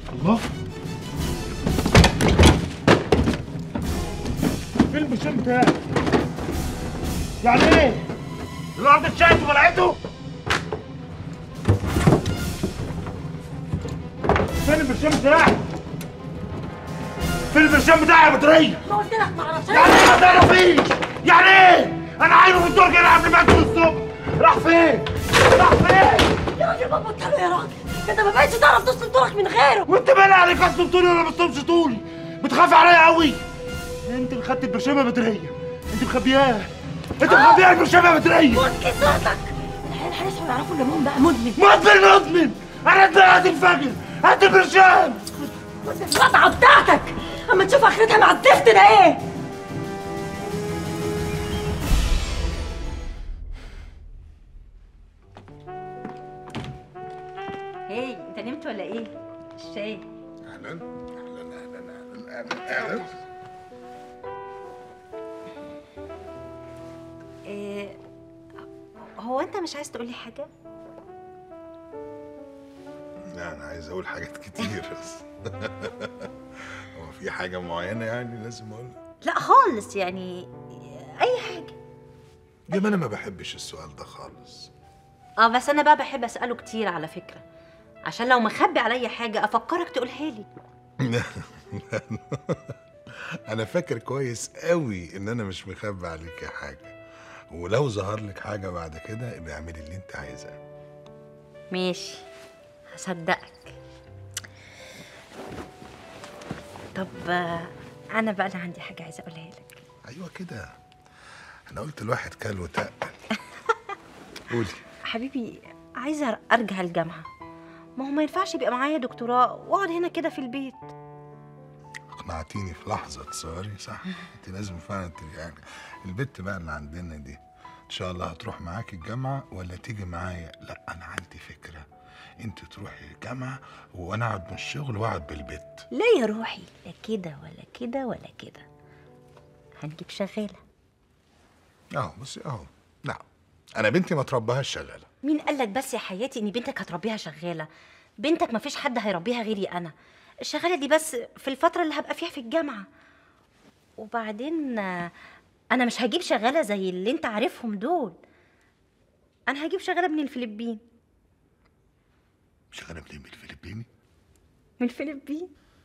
الله فين البرشام بتاعي؟ يعني ايه؟ الارض اتشقت وبلعته؟ فين البرشام بتاعي؟ فين البرشام بتاعي يا بدرية؟ ما قلت لك ما اعرفش يعني ايه ما تعرفيش؟ يعني ايه؟ انا عاينه في الدرج هنا قبل ما ادخل الصبح راح فين؟ راح فين؟ يا راجل ما بطلوا يا راجل ده انت ما بقتش تعرف تصل دورك من غيره وانت مالي عليك اصلا طولي ولا ما تصومش طولي؟ بتخافي عليا قوي انت اللي خدت البرشامه يا بدريه انت مخبياه انت مخبياه البرشامه يا بدريه ممكن صوتك الحين هيصحوا يعرفوا ان مون بقى مدمن مدمن مدمن انا دلوقتي هتنفجر هات البرشام القطعه بتاعتك اما تشوف اخرتها مع الزفت ده ايه هي انت نمت ولا ايه؟ الشاي اهلا اهلا اهلا اهلا اهلا اهلا إيه هو انت مش عايز تقولي حاجه؟ لا انا عايز اقول حاجات كتير بس هو في حاجه معينه يعني لازم اقولها لا خالص يعني اي حاجه يا ما انا ما بحبش السؤال ده خالص اه بس انا بقى بحب اساله كتير على فكره عشان لو مخبي عليا حاجه افكرك تقولها لي انا فاكر كويس قوي ان انا مش مخبي عليك حاجه ولو ظهر لك حاجه بعد كده ابقى اعملي اللي انت عايزاه ماشي هصدقك طب آه، انا بقى اللي عندي حاجه عايزه اقولها لك ايوه كده انا قلت الواحد كل وتقل قولي حبيبي عايزه ارجع الجامعه ما هو ما ينفعش يبقى معايا دكتوراه واقعد هنا كده في البيت اقنعتيني في لحظه تصوري صح انت لازم فعلا ترجعي البت بقى اللي عندنا دي ان شاء الله هتروح معاكي الجامعه ولا تيجي معايا لا انا عندي فكره انت تروحي الجامعه وانا اقعد من الشغل واقعد بالبيت لا يا روحي لا كده ولا كده ولا كده هنجيب شغاله اهو بصي اهو لا انا بنتي ما تربيهاش شغاله مين قال لك بس يا حياتي ان بنتك هتربيها شغاله بنتك ما فيش حد هيربيها غيري انا الشغاله دي بس في الفتره اللي هبقى فيها في الجامعه وبعدين آه، انا مش هجيب شغاله زي اللي انت عارفهم دول انا هجيب شغاله من الفلبين شغاله منين من الفلبيني من الفلبين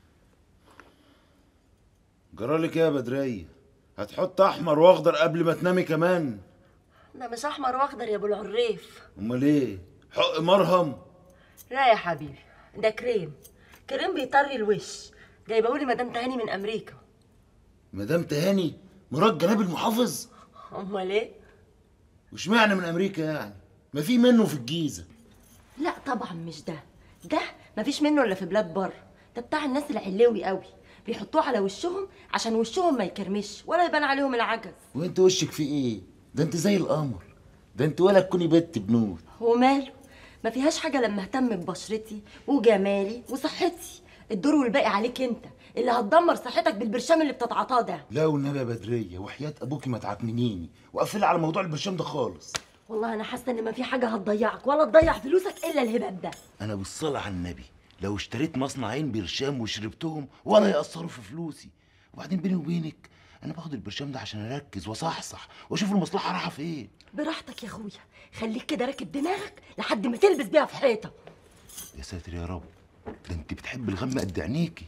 جرالك ايه يا بدرية؟ هتحط احمر واخضر قبل ما تنامي كمان ده مش احمر واخضر يا ابو العريف امال ايه؟ حق مرهم لا يا حبيبي ده كريم كريم بيطري الوش جايبهولي مدام تهاني من امريكا مدام تهاني مرات جناب المحافظ امال ايه واشمعنى من امريكا يعني؟ ما في منه في الجيزه لا طبعا مش ده ده مفيش منه الا في بلاد بره ده بتاع الناس العلوي قوي بيحطوه على وشهم عشان وشهم ما يكرمش ولا يبان عليهم العجز وانت وشك فيه ايه؟ ده انت زي القمر ده انت ولا تكوني بنت بنور وماله ما فيهاش حاجه لما اهتم ببشرتي وجمالي وصحتي الدور والباقي عليك انت اللي هتدمر صحتك بالبرشام اللي بتتعاطاه ده لا والنبي يا بدريه وحياه ابوكي ما تعكننيني وقفلي على موضوع البرشام ده خالص والله انا حاسه ان ما في حاجه هتضيعك ولا تضيع فلوسك الا الهباب ده انا بالصلاه على النبي لو اشتريت مصنعين برشام وشربتهم ولا ياثروا في فلوسي وبعدين بيني وبينك انا باخد البرشام ده عشان اركز واصحصح واشوف المصلحه رايحه فين براحتك يا اخويا خليك كده راكب دماغك لحد ما تلبس بيها في حيطه يا ساتر يا رب ده انت بتحب الغم قد عينيكي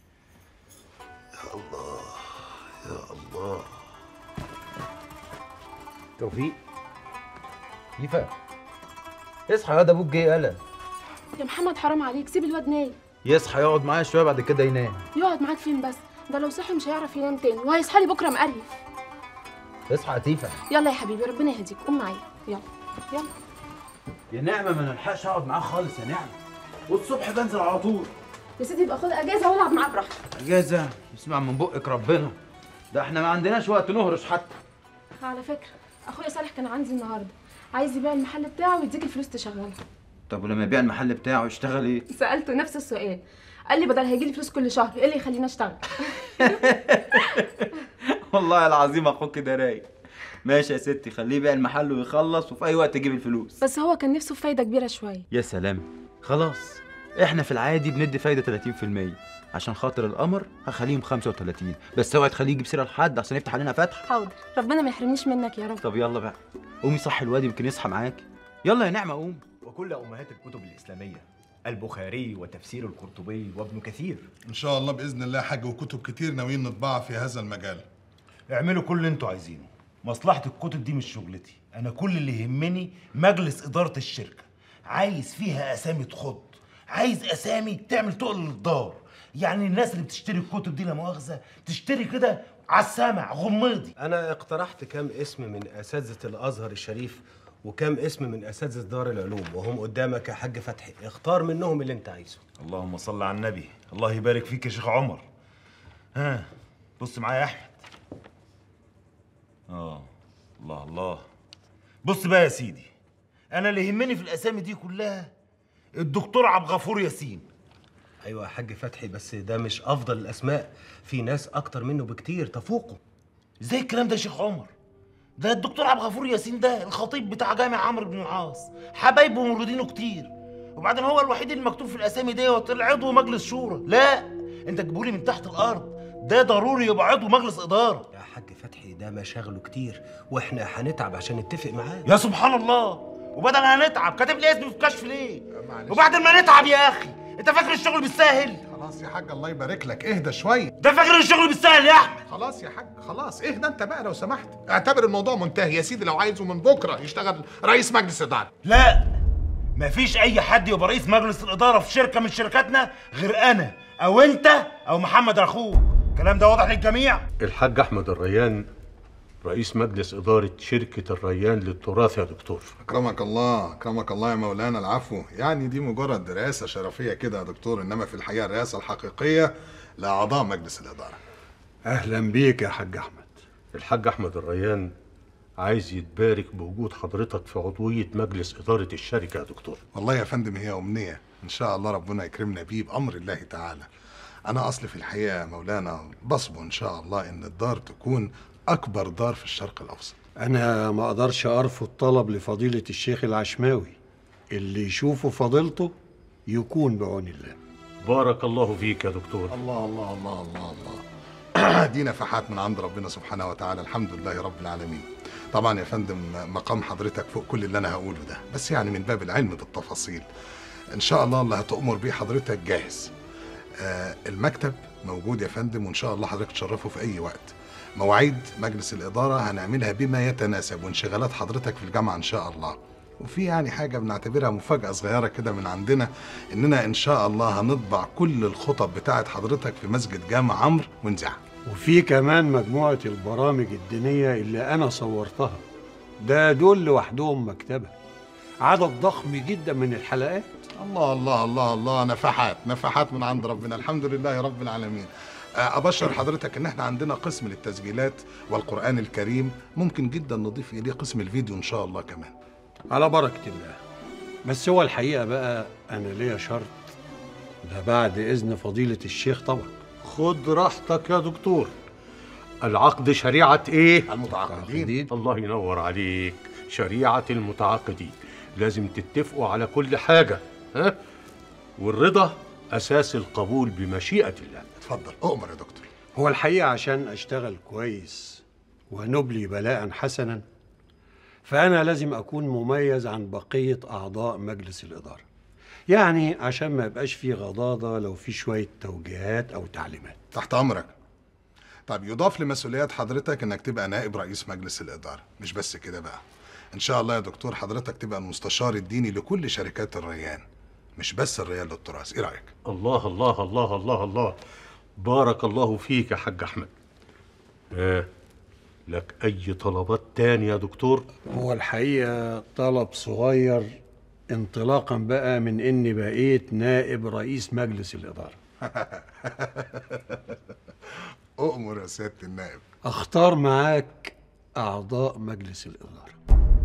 يا الله يا الله توفيق يفا اصحى يا ده ابوك جه يالا يا محمد حرام عليك سيب الواد نايم يصحى يقعد معايا شويه بعد كده ينام يقعد معاك فين بس ده لو صحي مش هيعرف ينام تاني وهيصحى لي بكره مقريف اصحى يا تيفا يلا يا حبيبي ربنا يهديك قوم معايا يلا يلا يا نعمه ما نلحقش اقعد معاه خالص يا نعمه والصبح بنزل على طول يا سيدي يبقى خد اجازه والعب معاه براحتك اجازه اسمع من بقك ربنا ده احنا ما عندناش وقت نهرش حتى على فكره اخويا صالح كان عندي النهارده عايز يبيع المحل بتاعه ويديك الفلوس تشغلها طب ولما يبيع المحل بتاعه يشتغل ايه سالته نفس السؤال قال لي بدل هيجي لي فلوس كل شهر ايه اللي يخليني اشتغل والله العظيم اخوك ده رايق ماشي يا ستي خليه يبيع المحل ويخلص وفي اي وقت يجيب الفلوس بس هو كان نفسه في فايده كبيره شويه يا سلام خلاص احنا في العادي بندي فايده 30% عشان خاطر القمر هخليهم 35 بس اوعي تخليه يجيب سيره لحد عشان يفتح علينا فتح حاضر ربنا ما يحرمنيش منك يا رب طب يلا بقى قومي صحي الواد يمكن يصحى معاك يلا يا نعمه قوم وكل أمهات الكتب الإسلامية البخاري وتفسير القرطبي وابن كثير ان شاء الله باذن الله حاجه وكتب كتير ناويين نطبعها في هذا المجال اعملوا كل اللي انتوا عايزينه مصلحة الكتب دي مش شغلتي انا كل اللي يهمني مجلس ادارة الشركة عايز فيها اسامي تخض عايز اسامي تعمل تقل للدار يعني الناس اللي بتشتري الكتب دي لا مؤاخذة تشتري كده على السمع غماضي أنا اقترحت كام اسم من أساتذة الأزهر الشريف وكام اسم من أساتذة دار العلوم وهم قدامك يا حاج فتحي اختار منهم اللي أنت عايزه اللهم صل على النبي الله يبارك فيك يا شيخ عمر ها بص معايا يا احمد اه الله الله بص بقى يا سيدي انا اللي يهمني في الاسامي دي كلها الدكتور عبد الغفور ياسين أيوة يا حاج فتحي بس ده مش أفضل الأسماء في ناس أكتر منه بكتير تفوقه ازاي الكلام ده يا شيخ عمر ده الدكتور عبد الغفور ياسين ده الخطيب بتاع جامع عمرو بن العاص حبايبه وموردينه كتير وبعدين هو الوحيد اللي مكتوب في الاسامي دي وطلع عضو مجلس شورى لا انت تجيبولي من تحت الارض ده ضروري يبقى عضو مجلس اداره يا حاج فتحي ده مشاغله كتير وإحنا هنتعب عشان نتفق معاه يا سبحان الله وبدل ما نتعب كاتب لي اسمي في كشف ليه وبعد ما نتعب يا اخي انت فاكر الشغل بالسهل خلاص يا حاج الله يبارك لك اهدى شويه ده فاكر الشغل بالسهل يا احمد خلاص يا حاج خلاص اهدى انت بقى لو سمحت اعتبر الموضوع منتهي يا سيدي لو عايزه من بكره يشتغل رئيس مجلس اداره لا مفيش اي حد يبقى رئيس مجلس الاداره في شركه من شركاتنا غير انا او انت او محمد اخوك الكلام ده واضح للجميع الحاج أحمد الريان رئيس مجلس إدارة شركة الريان للتراث يا دكتور اكرمك الله اكرمك الله يا مولانا العفو يعني دي مجرد رئاسه شرفيه كده يا دكتور انما في الحقيقه الرئاسه الحقيقيه لاعضاء مجلس الاداره أهلا بيك يا حاج أحمد الحاج أحمد الريان عايز يتبارك بوجود حضرتك في عضوية مجلس إدارة الشركة يا دكتور والله يا فندم هي امنيه ان شاء الله ربنا يكرمنا بيه بامر الله تعالى انا اصلي في الحقيقه يا مولانا بصبو ان شاء الله ان الدار تكون اكبر دار في الشرق الاوسط أنا ما أقدرش أرفض طلب لفضيلة الشيخ العشماوي اللي يشوفه فضيلته يكون بعون الله بارك الله فيك يا دكتور الله الله الله الله الله دي نفحات من عند ربنا سبحانه وتعالى الحمد لله رب العالمين طبعا يا فندم مقام حضرتك فوق كل اللي انا هقوله ده بس يعني من باب العلم بالتفاصيل ان شاء الله اللي هتؤمر بيه حضرتك جاهز آه المكتب موجود يا فندم وان شاء الله حضرتك تشرفه في اي وقت مواعيد مجلس الاداره هنعملها بما يتناسب وانشغالات حضرتك في الجامعه ان شاء الله وفي يعني حاجه بنعتبرها مفاجاه صغيره كده من عندنا اننا ان شاء الله هنطبع كل الخطب بتاعه حضرتك في مسجد جامع عمرو ونذاعها وفي كمان مجموعة البرامج الدينية اللي أنا صورتها ده دول لوحدهم مكتبة عدد ضخم جدا من الحلقات الله الله الله الله نفحات نفحات من عند ربنا الحمد لله رب العالمين آه، ابشر حضرتك ان احنا عندنا قسم للتسجيلات والقران الكريم ممكن جدا نضيف اليه قسم الفيديو ان شاء الله كمان على بركة الله بس هو الحقيقة بقى أنا ليا شرط ده بعد إذن فضيلة الشيخ طبعا خد راحتك يا دكتور العقد شريعة إيه؟ المتعاقدين الله ينور عليك شريعة المتعاقدين لازم تتفقوا على كل حاجة ها؟ والرضا أساس القبول بمشيئة الله اتفضل أؤمر يا دكتور هو الحقيقة عشان أشتغل كويس ونبلي بلاء حسنا فأنا لازم أكون مميز عن بقية أعضاء مجلس الإدارة يعني عشان ما يبقاش في غضاضة لو في شوية توجيهات أو تعليمات تحت امرك طب يضاف لمسؤوليات حضرتك انك تبقى نائب رئيس مجلس الاداره مش بس كده بقى ان شاء الله يا دكتور حضرتك تبقى المستشار الديني لكل شركات الريان مش بس الريان للتراث ايه رايك الله الله الله الله الله بارك الله فيك يا حاج أحمد آه. لك أي طلبات تاني يا دكتور؟ هو الحقيقة طلب صغير انطلاقا بقى من إني بقيت نائب رئيس مجلس الإدارة اؤمر يا سياده النائب أختار معاك أعضاء مجلس الإدارة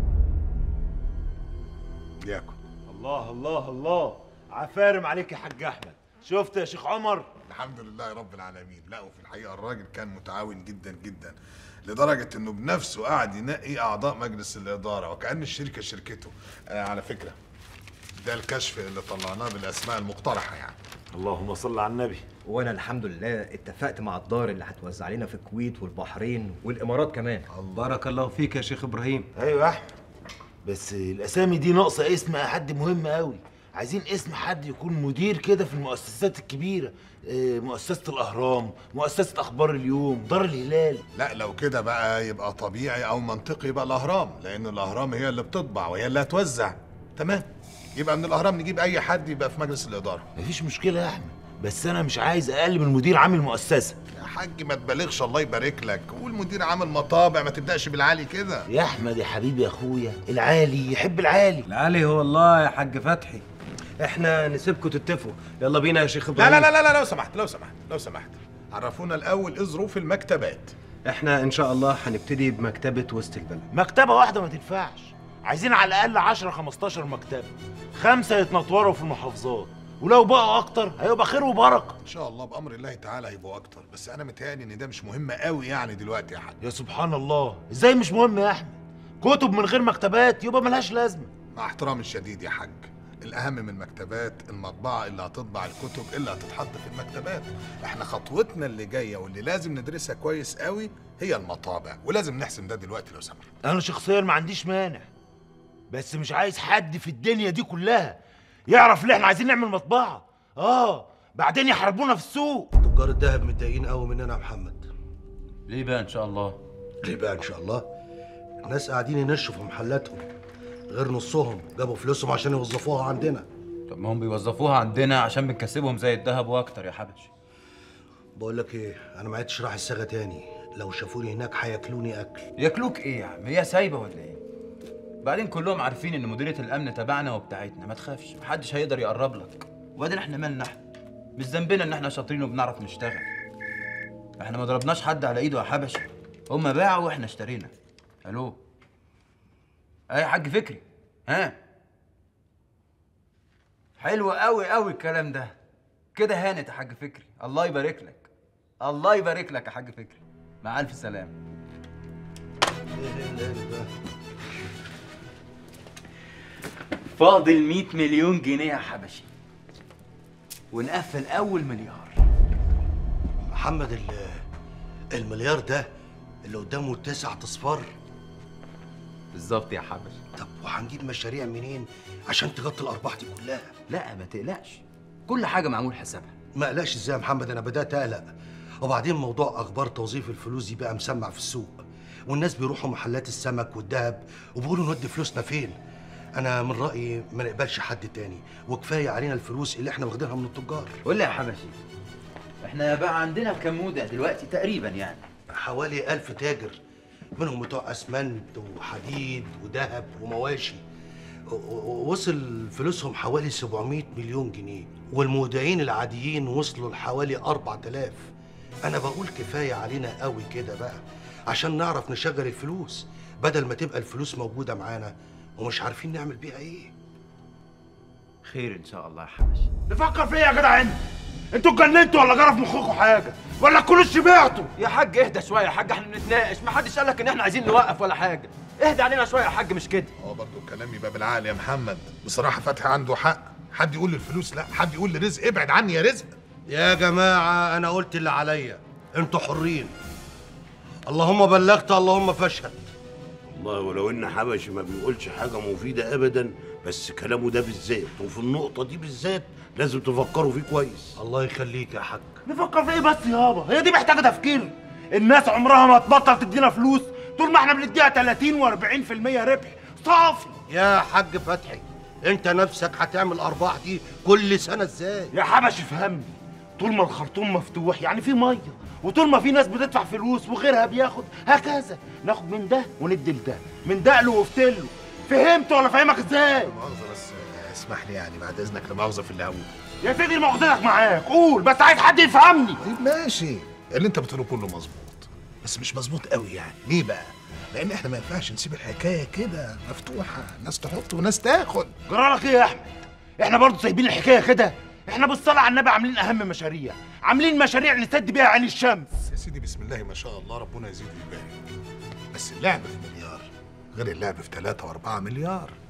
ياكل الله الله الله عفارم عليك يا حاج احمد شفت يا شيخ عمر الحمد لله رب العالمين لا وفي الحقيقه الراجل كان متعاون جدا جدا لدرجه انه بنفسه قعد ينقي اعضاء مجلس الاداره وكان الشركه شركته آه على فكره ده الكشف اللي طلعناه بالاسماء المقترحه يعني اللهم صل على النبي وانا الحمد لله اتفقت مع الدار اللي هتوزع لنا في الكويت والبحرين والامارات كمان بارك الله فيك يا شيخ ابراهيم ايوه يا احمد بس الاسامي دي ناقصه اسم حد مهم قوي عايزين اسم حد يكون مدير كده في المؤسسات الكبيره آه، مؤسسه الاهرام مؤسسه اخبار اليوم دار الهلال لا لو كده بقى يبقى طبيعي او منطقي يبقى الاهرام لان الاهرام هي اللي بتطبع وهي اللي هتوزع تمام يبقى من الاهرام نجيب اي حد يبقى في مجلس الاداره مفيش مشكله يا احمد بس انا مش عايز اقل من مدير عام المؤسسه يا حاج ما تبالغش الله يبارك لك والمدير عامل مطابع ما تبداش بالعالي كده يا احمد يا حبيبي يا اخويا العالي يحب العالي العالي هو الله يا حاج فتحي احنا نسيبكم تتفقوا يلا بينا يا شيخ لا ابراهيم لا لا لا لو سمحت لو سمحت لو سمحت عرفونا الاول ايه ظروف المكتبات احنا ان شاء الله هنبتدي بمكتبه وسط البلد مكتبه واحده ما تنفعش عايزين على الاقل 10 15 مكتبه خمسه يتنطوروا في المحافظات ولو بقوا اكتر هيبقى خير وبركه ان شاء الله بامر الله تعالى هيبقوا اكتر بس انا متهيألي ان ده مش مهم قوي يعني دلوقتي يا حاج يا سبحان الله ازاي مش مهم يا احمد كتب من غير مكتبات يبقى ملهاش لازمه مع احترامي الشديد يا حاج الاهم من المكتبات المطبعه اللي هتطبع الكتب اللي هتتحط في المكتبات احنا خطوتنا اللي جايه واللي لازم ندرسها كويس قوي هي المطابع ولازم نحسم ده دلوقتي لو سمحت انا شخصيا ما عنديش مانع بس مش عايز حد في الدنيا دي كلها يعرف ليه احنا عايزين نعمل مطبعه اه بعدين يحاربونا في السوق تجار الذهب متضايقين قوي مننا يا محمد ليه بقى ان شاء الله ليه بقى ان شاء الله الناس قاعدين ينشوا في محلاتهم غير نصهم جابوا فلوسهم عشان يوظفوها عندنا طب ما هم بيوظفوها عندنا عشان بنكسبهم زي الذهب واكتر يا حبش بقول لك ايه انا ما عدتش راح الصاغه تاني لو شافوني هناك هياكلوني اكل ياكلوك ايه يا عم هي سايبه ولا ايه بعدين كلهم عارفين ان مديريه الامن تبعنا وبتاعتنا ما تخافش محدش هيقدر يقرب لك وبعدين احنا مالنا احنا مش ذنبنا ان احنا شاطرين وبنعرف نشتغل احنا ما ضربناش حد على ايده يا حبش هما باعوا واحنا اشترينا الو اي يا حاج فكري ها حلو قوي قوي الكلام ده كده هانت يا حاج فكري الله يبارك لك الله يبارك لك يا حاج فكري مع الف سلامه فاضل 100 مليون جنيه يا حبشي ونقفل اول مليار محمد ال- المليار ده اللي قدامه تسع اصفار بالظبط يا حبشي طب وهنجيب مشاريع منين عشان تغطي الارباح دي كلها لا ما تقلقش كل حاجه معمول حسابها ما قلقش ازاي يا محمد انا بدات اقلق وبعدين موضوع اخبار توظيف الفلوس دي بقى مسمع في السوق والناس بيروحوا محلات السمك والذهب وبيقولوا نودي فلوسنا فين انا من رايي ما نقبلش حد تاني وكفايه علينا الفلوس اللي احنا واخدينها من التجار قول لي يا حبشي احنا بقى عندنا كام مودع دلوقتي تقريبا يعني حوالي ألف تاجر منهم بتوع أسمنت وحديد وذهب ومواشي و- و- وصل فلوسهم حوالي 700 مليون جنيه والمودعين العاديين وصلوا لحوالي 4000 أنا بقول كفاية علينا قوي كده بقى عشان نعرف نشغل الفلوس بدل ما تبقى الفلوس موجودة معانا ومش عارفين نعمل بيها إيه خير ان شاء الله يا حبشي نفكر فيا يا جدع انت انتوا اتجننتوا ولا جرى في مخكم حاجه ولا تكونوا شبعتوا يا حاج اهدى شويه يا حاج احنا بنتناقش ما حدش قال لك ان احنا عايزين نوقف ولا حاجه اهدى علينا شويه يا حاج مش كده هو برضه الكلام يبقى بالعقل يا محمد بصراحه فتحي عنده حق حد يقول للفلوس لا حد يقول لرزق ابعد عني يا رزق يا جماعة أنا قلت اللي عليا أنتوا حرين اللهم بلغت اللهم فاشهد والله ولو ان حبشي ما بيقولش حاجه مفيده ابدا بس كلامه ده بالذات وفي النقطه دي بالذات لازم تفكروا فيه كويس الله يخليك يا حاج نفكر في ايه بس يابا هي دي محتاجه تفكير الناس عمرها ما تبطل تدينا فلوس طول ما احنا بنديها 30 و40% ربح صافي يا حاج فتحي أنت نفسك هتعمل أرباح دي كل سنة إزاي؟ يا حبش افهمني طول ما الخرطوم مفتوح يعني في ميه وطول ما في ناس بتدفع فلوس وغيرها بياخد هكذا ناخد من ده وندي لده من دقله وفتله فهمت ولا فاهمك ازاي مؤاخذه بس اسمح لي يعني بعد اذنك لا مؤاخذه في اللي هقوله يا سيدي مؤاخذتك معاك قول بس عايز حد يفهمني طيب ماشي اللي انت بتقوله كله مظبوط بس مش مظبوط قوي يعني ليه بقى لان احنا ما ينفعش نسيب الحكايه كده مفتوحه ناس تحط وناس تاخد جرالك ايه يا احمد احنا برضه سايبين الحكايه كده احنا بالصلاه على النبي عاملين اهم مشاريع عاملين مشاريع نسد بيها عين الشمس يا سيدي بسم الله ما شاء الله ربنا يزيد ويبارك بس اللعب في مليار غير اللعب في 3 و4 مليار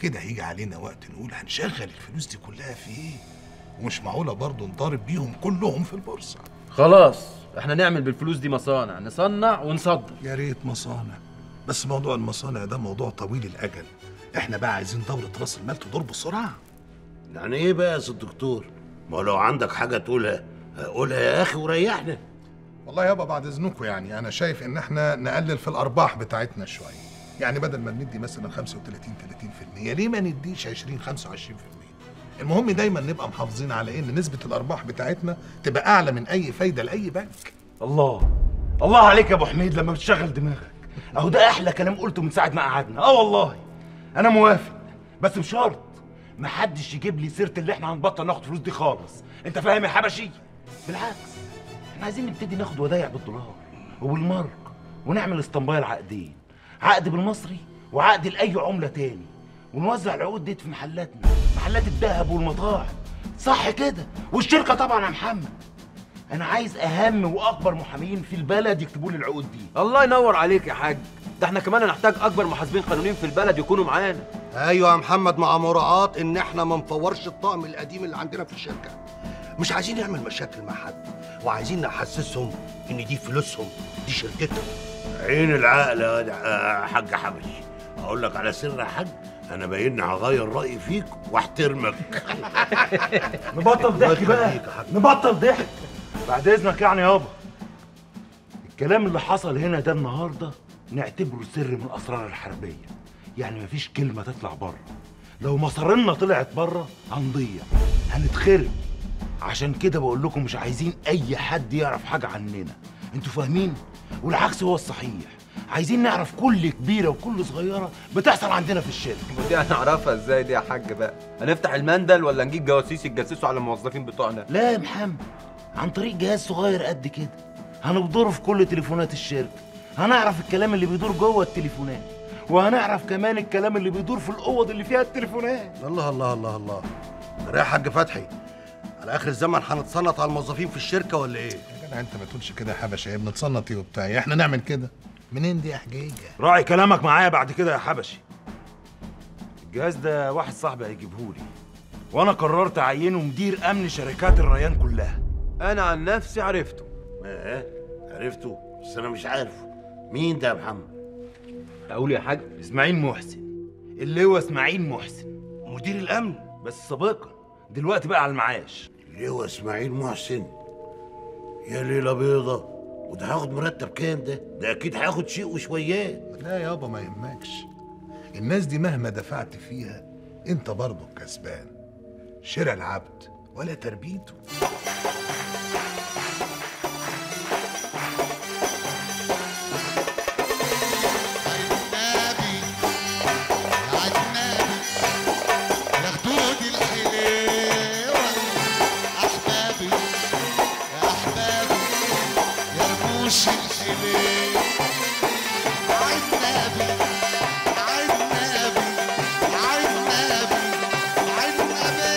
كده هيجي علينا وقت نقول هنشغل الفلوس دي كلها في ايه ومش معقوله برضه نضارب بيهم كلهم في البورصه خلاص احنا نعمل بالفلوس دي مصانع نصنع ونصدر يا ريت مصانع بس موضوع المصانع ده موضوع طويل الاجل احنا بقى عايزين دوره راس المال تدور بسرعه يعني ايه بقى يا سيد الدكتور ما لو عندك حاجه تقولها قولها يا اخي وريحنا والله يابا بعد اذنكم يعني انا شايف ان احنا نقلل في الارباح بتاعتنا شويه يعني بدل ما بندي مثلا 35 30% ليه ما نديش 20 25% المهم دايما نبقى محافظين على ان نسبه الارباح بتاعتنا تبقى اعلى من اي فايده لاي بنك الله الله عليك يا ابو حميد لما بتشغل دماغك اهو ده احلى كلام قلته من ساعه ما قعدنا اه والله انا موافق بس بشرط محدش يجيب لي سيره اللي احنا هنبطل ناخد فلوس دي خالص انت فاهم يا حبشي بالعكس احنا عايزين نبتدي ناخد ودايع بالدولار وبالمارك ونعمل اسطمبايه العقدين عقد بالمصري وعقد لاي عمله تاني ونوزع العقود دي في محلاتنا محلات الذهب والمطاعم صح كده والشركه طبعا يا محمد انا عايز اهم واكبر محامين في البلد يكتبوا لي العقود دي الله ينور عليك يا حاج ده احنا كمان هنحتاج اكبر محاسبين قانونيين في البلد يكونوا معانا ايوه يا محمد مع مراعاة ان احنا ما نفورش الطقم القديم اللي عندنا في الشركه مش عايزين نعمل مشاكل مع حد وعايزين نحسسهم ان دي فلوسهم دي شركتهم عين العقل يا واد- يا حاج حبشي اقول لك على سر يا حاج انا باين هغير رايي فيك واحترمك نبطل ضحك بقى نبطل ضحك بعد اذنك يعني يابا الكلام اللي حصل هنا ده النهارده نعتبره سر من اسرار الحربيه يعني مفيش كلمه تطلع بره لو مصارينا طلعت بره هنضيع هنتخرب عشان كده بقول لكم مش عايزين اي حد يعرف حاجه عننا انتوا فاهمين والعكس هو الصحيح عايزين نعرف كل كبيره وكل صغيره بتحصل عندنا في الشركه ودي هنعرفها ازاي دي يا حاج بقى هنفتح المندل ولا نجيب جواسيس يتجسسوا على الموظفين بتوعنا لا يا محمد عن طريق جهاز صغير قد كده هنبدره في كل تليفونات الشركه هنعرف الكلام اللي بيدور جوه التليفونات وهنعرف كمان الكلام اللي بيدور في الاوض اللي فيها التليفونات الله الله الله الله يا حاج فتحي على اخر الزمن هنتصنط على الموظفين في الشركه ولا ايه يا جدع انت ما تقولش كده يا حبشه ايه بنتصنط ايه وبتاع احنا نعمل كده منين دي يا حجيجه راعي كلامك معايا بعد كده يا حبشي الجهاز ده واحد صاحبي هيجيبهولي وانا قررت اعينه مدير امن شركات الريان كلها انا عن نفسي عرفته ايه عرفته بس انا مش عارفه مين ده يا محمد اقول يا حاج اسماعيل محسن اللي هو اسماعيل محسن مدير الامن بس سابقا دلوقتي بقى على المعاش اللي هو اسماعيل محسن يا ليله بيضه وده هياخد مرتب كام ده ده اكيد هياخد شيء وشويات لا يابا ما يهمكش الناس دي مهما دفعت فيها انت برضه كسبان شراء العبد ولا تربيته يا خدود الحليوة أحبابي يا أحبابي يا رموش الحليوة عنابي عنابي عنابي عنابي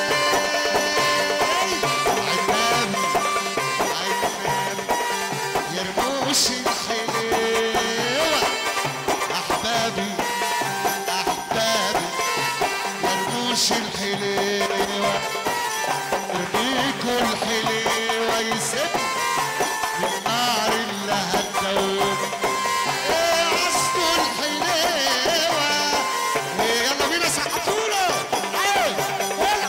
عنابي عنابي يا رموش الحليوة أحبابي أحبابي مرموش الحليوة رميكوا الحليوة يسد من النار اللي هتدوب ايه عصتوا الحليوة ايه يلا بينا سقفوله ايه ولا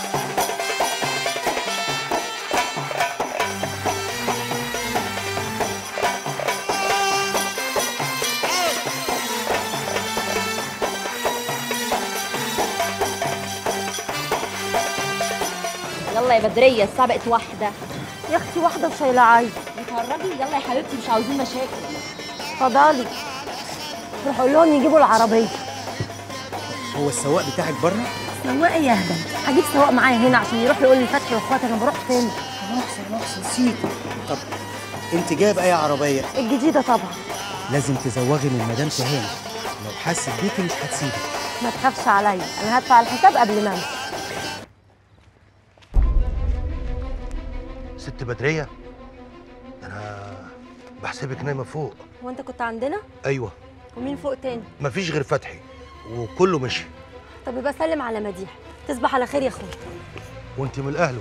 يلا يا بدريه الساعه بقت واحده يا اختي واحده وشايله عيل بتهرجي يلا يا حبيبتي مش عاوزين مشاكل اتفضلي روحوا قول لهم يجيبوا العربيه هو السواق بتاعك بره؟ سواق ايه يا اهبل هجيب سواق معايا هنا عشان يروح يقول لي فتحي واخواتي انا بروح فين خلاص خلاص نسيت طب انت جايب اي عربيه؟ الجديده طبعا لازم تزوغي من مدام تهاني لو حست بيكي مش هتسيبك ما تخافش عليا انا هدفع الحساب قبل ما امشي ست بدريه انا بحسبك نايمه فوق هو انت كنت عندنا ايوه ومين فوق تاني مفيش غير فتحي وكله مشي طب يبقى سلم على مديح تصبح على خير يا اخويا وانت من اهله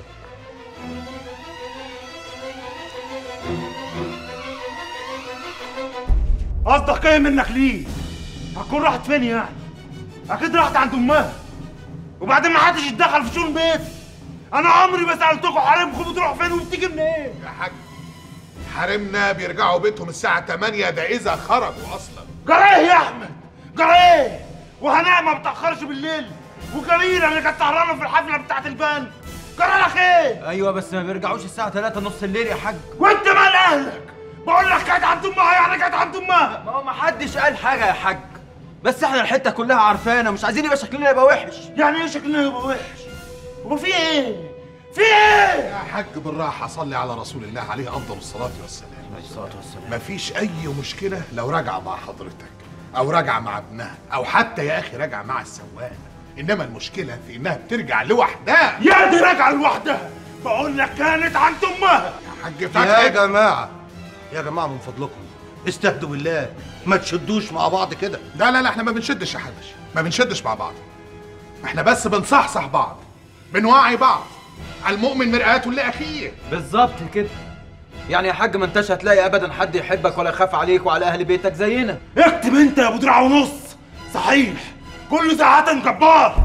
قصدك ايه منك ليه؟ هتكون راحت فين يعني؟ اكيد راحت عند امها وبعدين ما حدش يتدخل في شؤون بيتي انا عمري ما سالتكم حريمكم بتروح فين وبتيجي منين؟ يا حاج حريمنا بيرجعوا بيتهم الساعة 8 ده إذا خرجوا أصلا جرى ايه يا احمد؟ جرى ايه؟ وهناء ما بتاخرش بالليل وجميله اللي كانت سهرانه في الحفله بتاعت البنك جرى لك ايه؟ ايوه بس ما بيرجعوش الساعه 3 نص الليل يا حاج وانت مال اهلك؟ بقول لك كانت عند امها يعني كانت عند امها ما هو ما حدش قال حاجه يا حاج بس احنا الحته كلها عارفانا مش عايزين يبقى شكلنا يبقى وحش يعني ايه شكلنا يبقى وحش؟ هو في ايه؟ في ايه؟ يا حاج بالراحة صلي على رسول الله عليه أفضل الصلاة والسلام عليه الصلاه والسلام مفيش أي مشكلة لو راجعة مع حضرتك أو راجعة مع ابنها أو حتى يا أخي راجعة مع السواق إنما المشكلة في إنها بترجع لوحدها يا دي راجعه لوحدها بقول لك كانت عند امها يا حاج يا فتحي جماعه يا جماعه من فضلكم استهدوا بالله ما تشدوش مع بعض كده لا لا لا احنا ما بنشدش يا حدش ما بنشدش مع بعض احنا بس بنصحصح بعض بنوعي بعض المؤمن مرآة لأخيه بالظبط كده يعني يا حاج ما انتش هتلاقي ابدا حد يحبك ولا يخاف عليك وعلى اهل بيتك زينا اكتب انت يا ابو دراع ونص صحيح كل ساعات جبار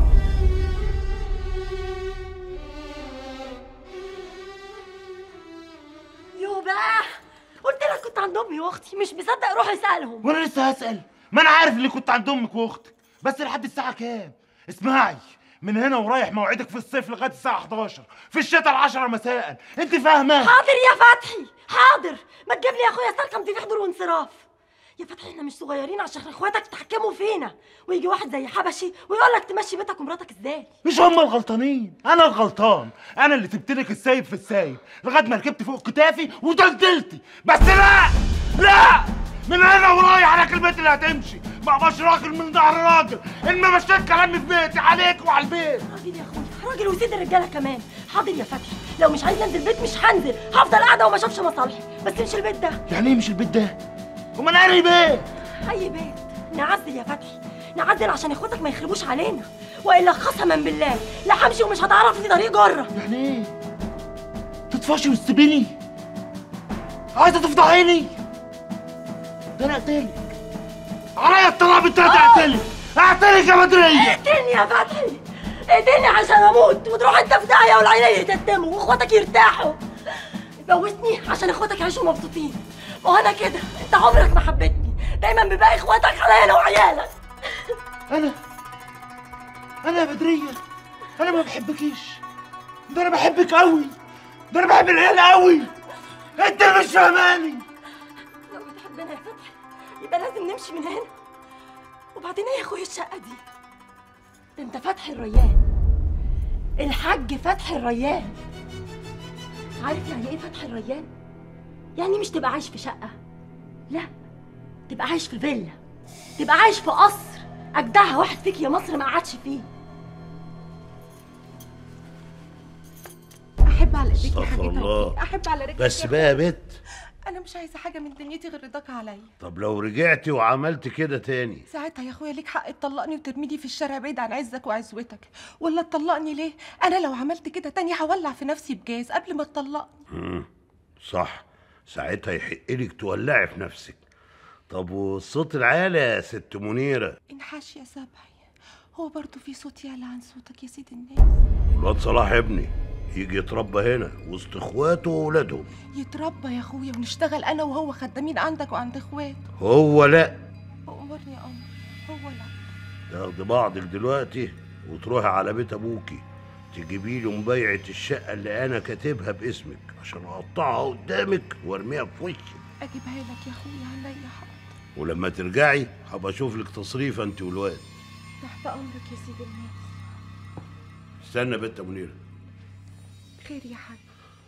يو بقى قلت لك كنت عند امي واختي مش مصدق روح اسالهم وانا لسه هسال ما انا عارف اللي كنت عند امك واختك بس لحد الساعه كام اسمعي من هنا ورايح موعدك في الصيف لغايه الساعه 11 في الشتاء العشرة مساء انت فاهمه حاضر يا فتحي حاضر ما تجيب لي يا اخويا سلكم دي في حضور وانصراف يا فتحي احنا مش صغيرين عشان اخواتك يتحكموا فينا ويجي واحد زي حبشي ويقول لك تمشي بيتك ومراتك ازاي مش هم الغلطانين انا الغلطان انا اللي سبت لك السايب في السايب لغايه ما ركبت فوق كتافي ودلدلتي بس لا لا من هنا ورايح على البيت اللي هتمشي ما ابقاش راجل من ظهر راجل ان ما مشيت كلامي في بيتي عليك وعلى البيت راجل يا اخويا راجل وسيد الرجاله كمان حاضر يا فتحي لو مش عايز انزل البيت مش هنزل هفضل قاعده وما اشوفش مصالحي بس مش البيت ده يعني ايه مش البيت ده وما انا انهي بيت اي بيت نعزل يا فتحي نعزل عشان اخواتك ما يخربوش علينا والا قسما بالله لا همشي ومش هتعرف لي طريق جره يعني ايه تطفشي وتسيبيني عايزه تفضحيني ده انا اقتلك عليا الطلب انت هتقتلك اقتلك يا بدريه اقتلني يا فتحي اقتلني عشان اموت وتروح انت في داهيه والعيال يتتموا واخواتك يرتاحوا موتني عشان اخواتك يعيشوا مبسوطين ما هو انا كده انت عمرك ما حبيتني دايما بيبقى اخواتك عليا انا وعيالك انا انا يا بدريه انا ما بحبكيش ده انا بحبك قوي ده انا بحب العيال قوي انت اللي مش فاهماني لو بتحبنا يا فتحي يبقى لازم نمشي من هنا وبعدين ايه يا اخويا الشقه دي ده انت فتحي الريان الحاج فتحي الريان عارف يعني ايه فتحي الريان يعني مش تبقى عايش في شقه لا تبقى عايش في فيلا تبقى عايش في قصر اجدعها واحد فيك يا مصر ما قعدش فيه احب على ايديك يا استغفر حاج الله. توفيق احب على رجلك بس يا بقى يا أخويا. بت انا مش عايزه حاجه من دنيتي غير رضاك عليا طب لو رجعتي وعملت كده تاني ساعتها يا اخويا ليك حق تطلقني وترميني في الشارع بعيد عن عزك وعزوتك ولا تطلقني ليه انا لو عملت كده تاني هولع في نفسي بجاز قبل ما تطلقني مم. صح ساعتها يحق لك تولعي في نفسك طب والصوت العالي يا ست منيره انحاش يا سبعي هو برضو في صوت يعلى عن صوتك يا سيد الناس الواد صلاح ابني يجي يتربى هنا وسط اخواته واولادهم يتربى يا اخويا ونشتغل انا وهو خدامين عندك وعند اخواته هو لا امرني يا قمر هو لا تاخدي بعضك دلوقتي وتروحي على بيت ابوكي تجيبي له مبيعة الشقة اللي أنا كاتبها باسمك عشان أقطعها قدامك وأرميها في وشك اجيبها لك يا اخويا عليا حق ولما ترجعي هبقى أشوف لك تصريف أنت والواد تحت امرك يا سيد الناس استنى بنت يا منيرة خير يا حاج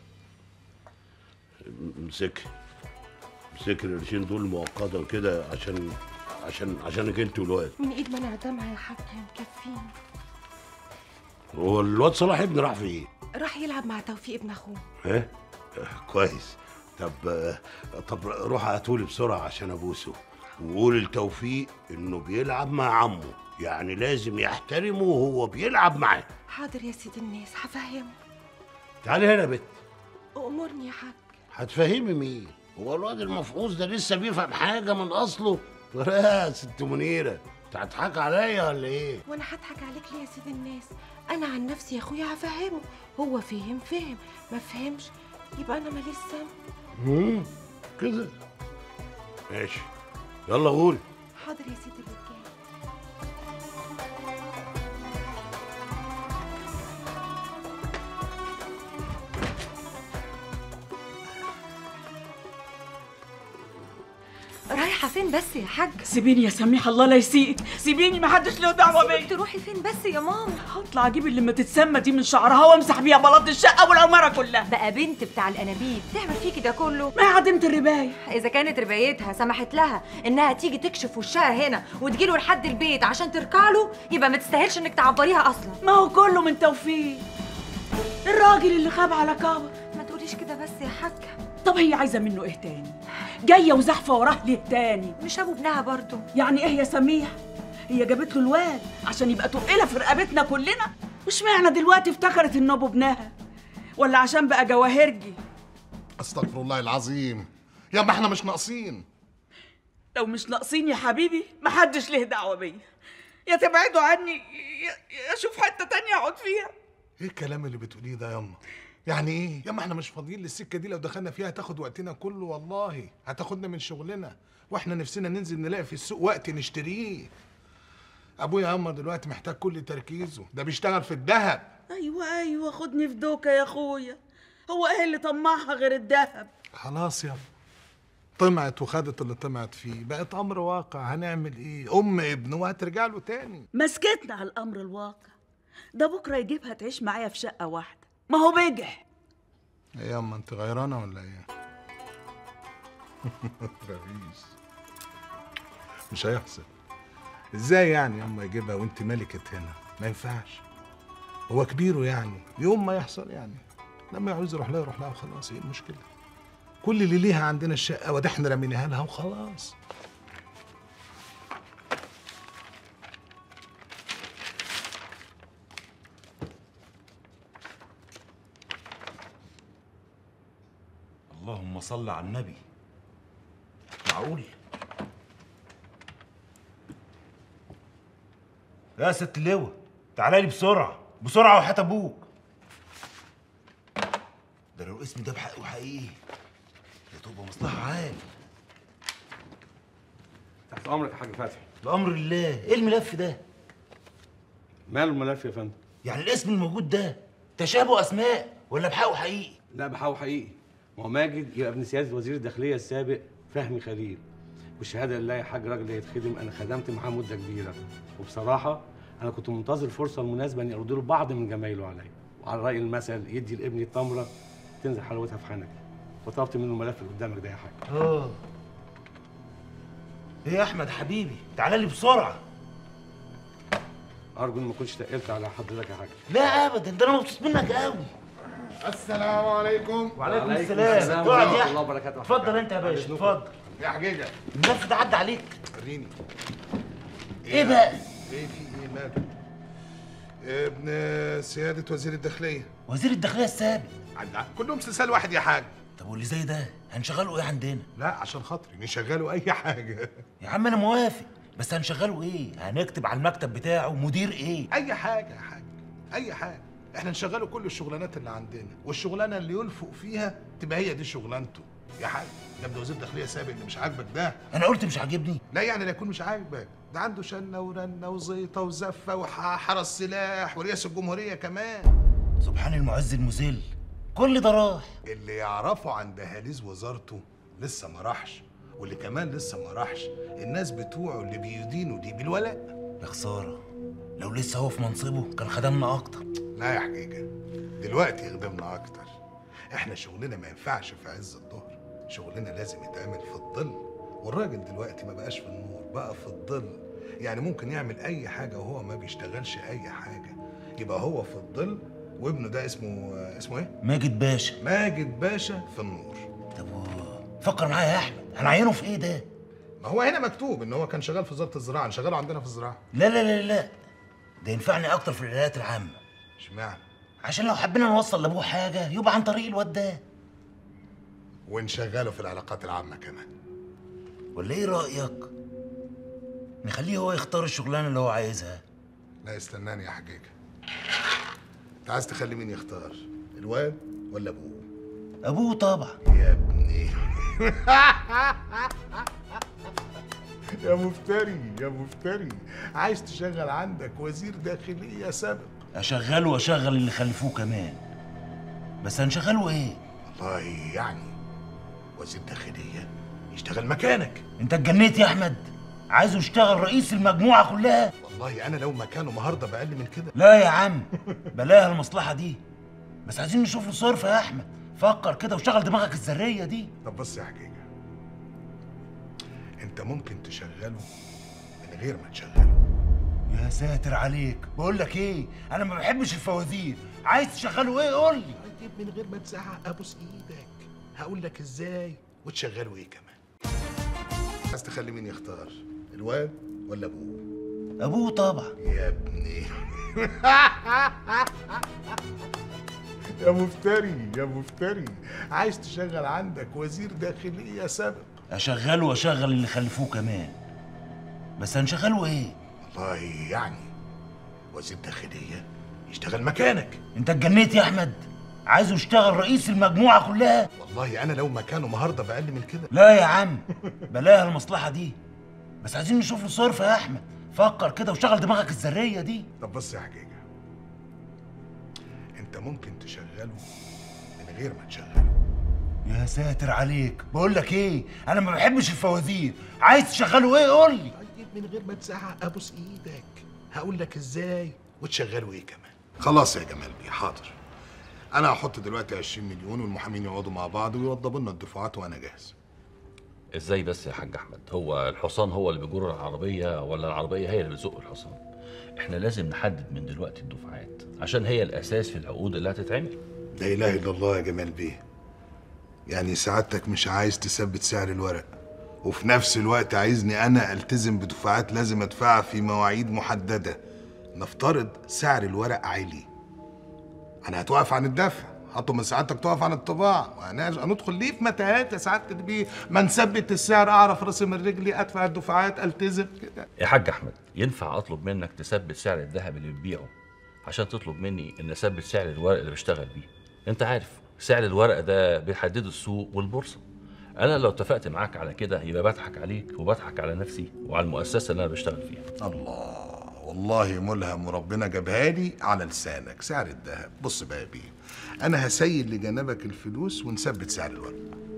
امسكي امسكي القرشين دول مؤقتا كده عشان عشان عشانك أنت والواد من ايد ما نعدمها يا حاج مكفيني هو الواد صلاح ابني راح فين؟ راح يلعب مع توفيق ابن اخوه ها؟ آه، كويس طب آه، طب روح هاتولي بسرعة عشان أبوسه وقول لتوفيق انه بيلعب مع عمه يعني لازم يحترمه وهو بيلعب معاه حاضر يا سيد الناس هفهمه تعالي هنا يا بت أمرني يا حاج هتفهمي مين هو الواد المفقوس ده لسه بيفهم حاجه من اصله يا ست منيره انت هتضحك عليا ولا ايه وانا هضحك عليك ليه يا سيد الناس انا عن نفسي يا اخويا هفهمه هو فهم فهم ما فهمش يبقى انا ماليش ذنب امم كده ماشي يلا غول حاضر يا سيد الرجال رايحه فين بس يا حاج سيبيني يا سميح الله لا يسيئك سيبيني ما حدش له دعوه بيا تروحي فين بس يا ماما هطلع اجيب اللي ما تتسمى دي من شعرها وامسح بيها بلاط الشقه والعماره كلها بقى بنت بتاع الانابيب تعمل فيكي ده كله ما هي عديمه الربايه اذا كانت ربايتها سمحت لها انها تيجي تكشف وشها هنا وتجيله لحد البيت عشان تركع له يبقى ما تستاهلش انك تعبريها اصلا ما هو كله من توفيق الراجل اللي خاب على كبر ما تقوليش كده بس يا حاج طب هي عايزه منه ايه تاني جايه وزحفه وراه ليه تاني مش ابو ابنها برضه يعني ايه يا سميح هي جابت له الواد عشان يبقى تقيله في رقبتنا كلنا مش معنى دلوقتي افتكرت انه ابو ابنها ولا عشان بقى جواهرجي استغفر الله العظيم يا ما احنا مش ناقصين لو مش ناقصين يا حبيبي محدش له دعوه بيا يا تبعدوا عني يا- يا اشوف حته تانية اقعد فيها ايه الكلام اللي بتقوليه ده ياما يعني ايه ياما احنا مش فاضيين للسكه دي لو دخلنا فيها هتاخد وقتنا كله والله هتاخدنا من شغلنا واحنا نفسنا ننزل نلاقي في السوق وقت نشتريه ابويا ياما دلوقتي محتاج كل تركيزه ده بيشتغل في الذهب ايوه ايوه خدني في دوكه يا اخويا هو ايه اللي طمعها غير الذهب خلاص ياما طمعت وخدت اللي طمعت فيه بقت امر واقع هنعمل ايه ام ابن وهترجع له تاني مسكتنا على الامر الواقع ده بكره يجيبها تعيش معايا في شقه واحده ما هو بجح ايه ياما انت غيرانه ولا ايه مفيش مش هيحصل ازاي يعني ياما يجيبها وانت ملكة هنا ما ينفعش هو كبيره يعني يوم ما يحصل يعني لما يعوز يروح لها يروح لها وخلاص ايه المشكلة كل اللي ليها عندنا الشقة وده احنا رميناها لها وخلاص اللهم صل على النبي معقول يا ست اللواء تعالى لي بسرعه بسرعه وحياة ابوك ده لو الاسم ده بحقه حقيقي ده تبقى مصلحه عالي تحت امرك يا حاج فتحي بامر الله ايه الملف ده ماله الملف يا فندم يعني الاسم الموجود ده تشابه اسماء ولا بحقه حقيقي لا بحاول حقيقي ما هو ماجد يبقى ابن سياده وزير الداخليه السابق فهمي خليل والشهاده لله يا حاج راجل يتخدم انا خدمت معاه مده كبيره وبصراحه انا كنت منتظر الفرصه المناسبه اني ارد له بعض من جمايله عليا وعلى راي المثل يدي لابني التمره تنزل حلاوتها في حنكي وطلبت منه الملف اللي قدامك ده يا حاج اه ايه يا احمد حبيبي تعالى لي بسرعه ارجو ان ما كنتش تقلت على حضرتك يا حاج لا ابدا ده انا مبسوط منك قوي السلام عليكم وعليكم وعليكم السلام السلام اقعد ورحمة يا الله احمد وبركاته. اتفضل انت يا باشا اتفضل يا حجيجة الملف ده عدى عليك وريني ايه بقى ايه في ايه ماله ابن سيادة وزير الداخلية وزير الداخليه السابق عندنا كلهم سلسال واحد يا حاج طب واللي زي ده هنشغله ايه عندنا لا عشان خاطري نشغله اي حاجة يا عم انا موافق بس هنشغله ايه هنكتب على المكتب بتاعه مدير ايه اي حاجة يا حاج اي حاجة احنا نشغله كل الشغلانات اللي عندنا والشغلانة اللي ينفق فيها تبقى هي دي شغلانته يا حاج ده ابن وزير الداخلية سابق اللي مش عاجبك ده انا قلت مش عاجبني لا يعني لا يكون مش عاجبك ده عنده شنة ورنة وزيطة وزفة وحرس سلاح ورئاسة الجمهورية كمان سبحان المعز المذل كل ده راح اللي يعرفه عن دهاليز وزارته لسه ما راحش واللي كمان لسه ما راحش الناس بتوعه اللي بيدينوا دي بالولاء يا خساره لو لسه هو في منصبه كان خدمنا اكتر لا يا حقيقة دلوقتي يخدمنا أكتر إحنا شغلنا ما ينفعش في عز الظهر شغلنا لازم يتعمل في الظل والراجل دلوقتي ما بقاش في النور بقى في الظل يعني ممكن يعمل أي حاجة وهو ما بيشتغلش أي حاجة يبقى هو في الظل وابنه ده اسمه اسمه إيه؟ ماجد باشا ماجد باشا في النور فكر معايا يا احمد هنعينه في ايه ده ما هو هنا مكتوب ان هو كان شغال في وزاره الزراعه نشغله عندنا في الزراعه لا لا لا لا ده ينفعني اكتر في الولايات العامه اشمعنى عشان لو حبينا نوصل لابوه حاجه يبقى عن طريق الواد ده ونشغله في العلاقات العامه كمان ولا ايه رايك نخليه هو يختار الشغلانه اللي هو عايزها لا استناني يا حجيجه انت عايز تخلي مين يختار الواد ولا ابوه ابوه طبعا يا ابني يا مفتري يا مفتري عايز تشغل عندك وزير داخليه سابق اشغله واشغل اللي خلفوه كمان بس هنشغله ايه والله يعني وزير داخليه يشتغل مكانك انت اتجنيت يا احمد عايزه يشتغل رئيس المجموعه كلها والله انا لو مكانه النهارده باقل من كده لا يا عم بلاها المصلحه دي بس عايزين نشوف له صرف يا احمد فكر كده وشغل دماغك الذريه دي طب بص يا حجيجه انت ممكن تشغله من غير ما تشغله يا ساتر عليك بقول لك ايه انا ما بحبش الفوازير عايز تشغله ايه قول لي طيب من غير ما تزعق ابوس ايدك هقول لك ازاي وتشغله ايه كمان عايز تخلي مين يختار الواد ولا ابوه ابوه طبعا يا ابني يا مفتري يا مفتري عايز تشغل عندك وزير داخليه سابق اشغله واشغل اللي خلفوه كمان بس هنشغله ايه والله يعني وزير داخليه يشتغل مكانك انت اتجنيت يا احمد عايزه يشتغل رئيس المجموعه كلها والله انا لو مكانه النهارده باقل من كده لا يا عم بلاها المصلحه دي بس عايزين نشوف له صرف يا احمد فكر كده وشغل دماغك الذريه دي طب بص يا حجيجه انت ممكن تشغله من غير ما تشغله يا ساتر عليك بقول لك ايه انا ما بحبش الفوازير عايز تشغله ايه قول لي طيب من غير ما تزعق ابوس ايدك هقول لك ازاي وتشغله ايه كمان خلاص يا جمال بيه حاضر انا هحط دلوقتي 20 مليون والمحامين يقعدوا مع بعض ويوضبوا لنا الدفعات وانا جاهز ازاي بس يا حاج احمد هو الحصان هو اللي بيجر العربيه ولا العربيه هي اللي بتزق الحصان احنا لازم نحدد من دلوقتي الدفعات عشان هي الاساس في العقود اللي هتتعمل لا اله الا الله يا جمال بيه يعني سعادتك مش عايز تثبت سعر الورق وفي نفس الوقت عايزني انا التزم بدفعات لازم ادفعها في مواعيد محدده نفترض سعر الورق عالي انا هتوقف عن الدفع هطلب من سعادتك تقف عن الطباعه وانا هندخل ليه في متاهات يا سعاده بيه ما نثبت السعر اعرف راسي من رجلي ادفع الدفعات التزم كده يا حاج احمد ينفع اطلب منك تثبت سعر الذهب اللي بتبيعه عشان تطلب مني ان اثبت سعر الورق اللي بشتغل بيه انت عارف سعر الورق ده بيحدده السوق والبورصه انا لو اتفقت معاك على كده يبقى بضحك عليك وبضحك على نفسي وعلى المؤسسه اللي انا بشتغل فيها الله والله ملهم وربنا جابها لي على لسانك سعر الذهب بص بقى يا بيه انا هسيل لجنبك الفلوس ونثبت سعر الورق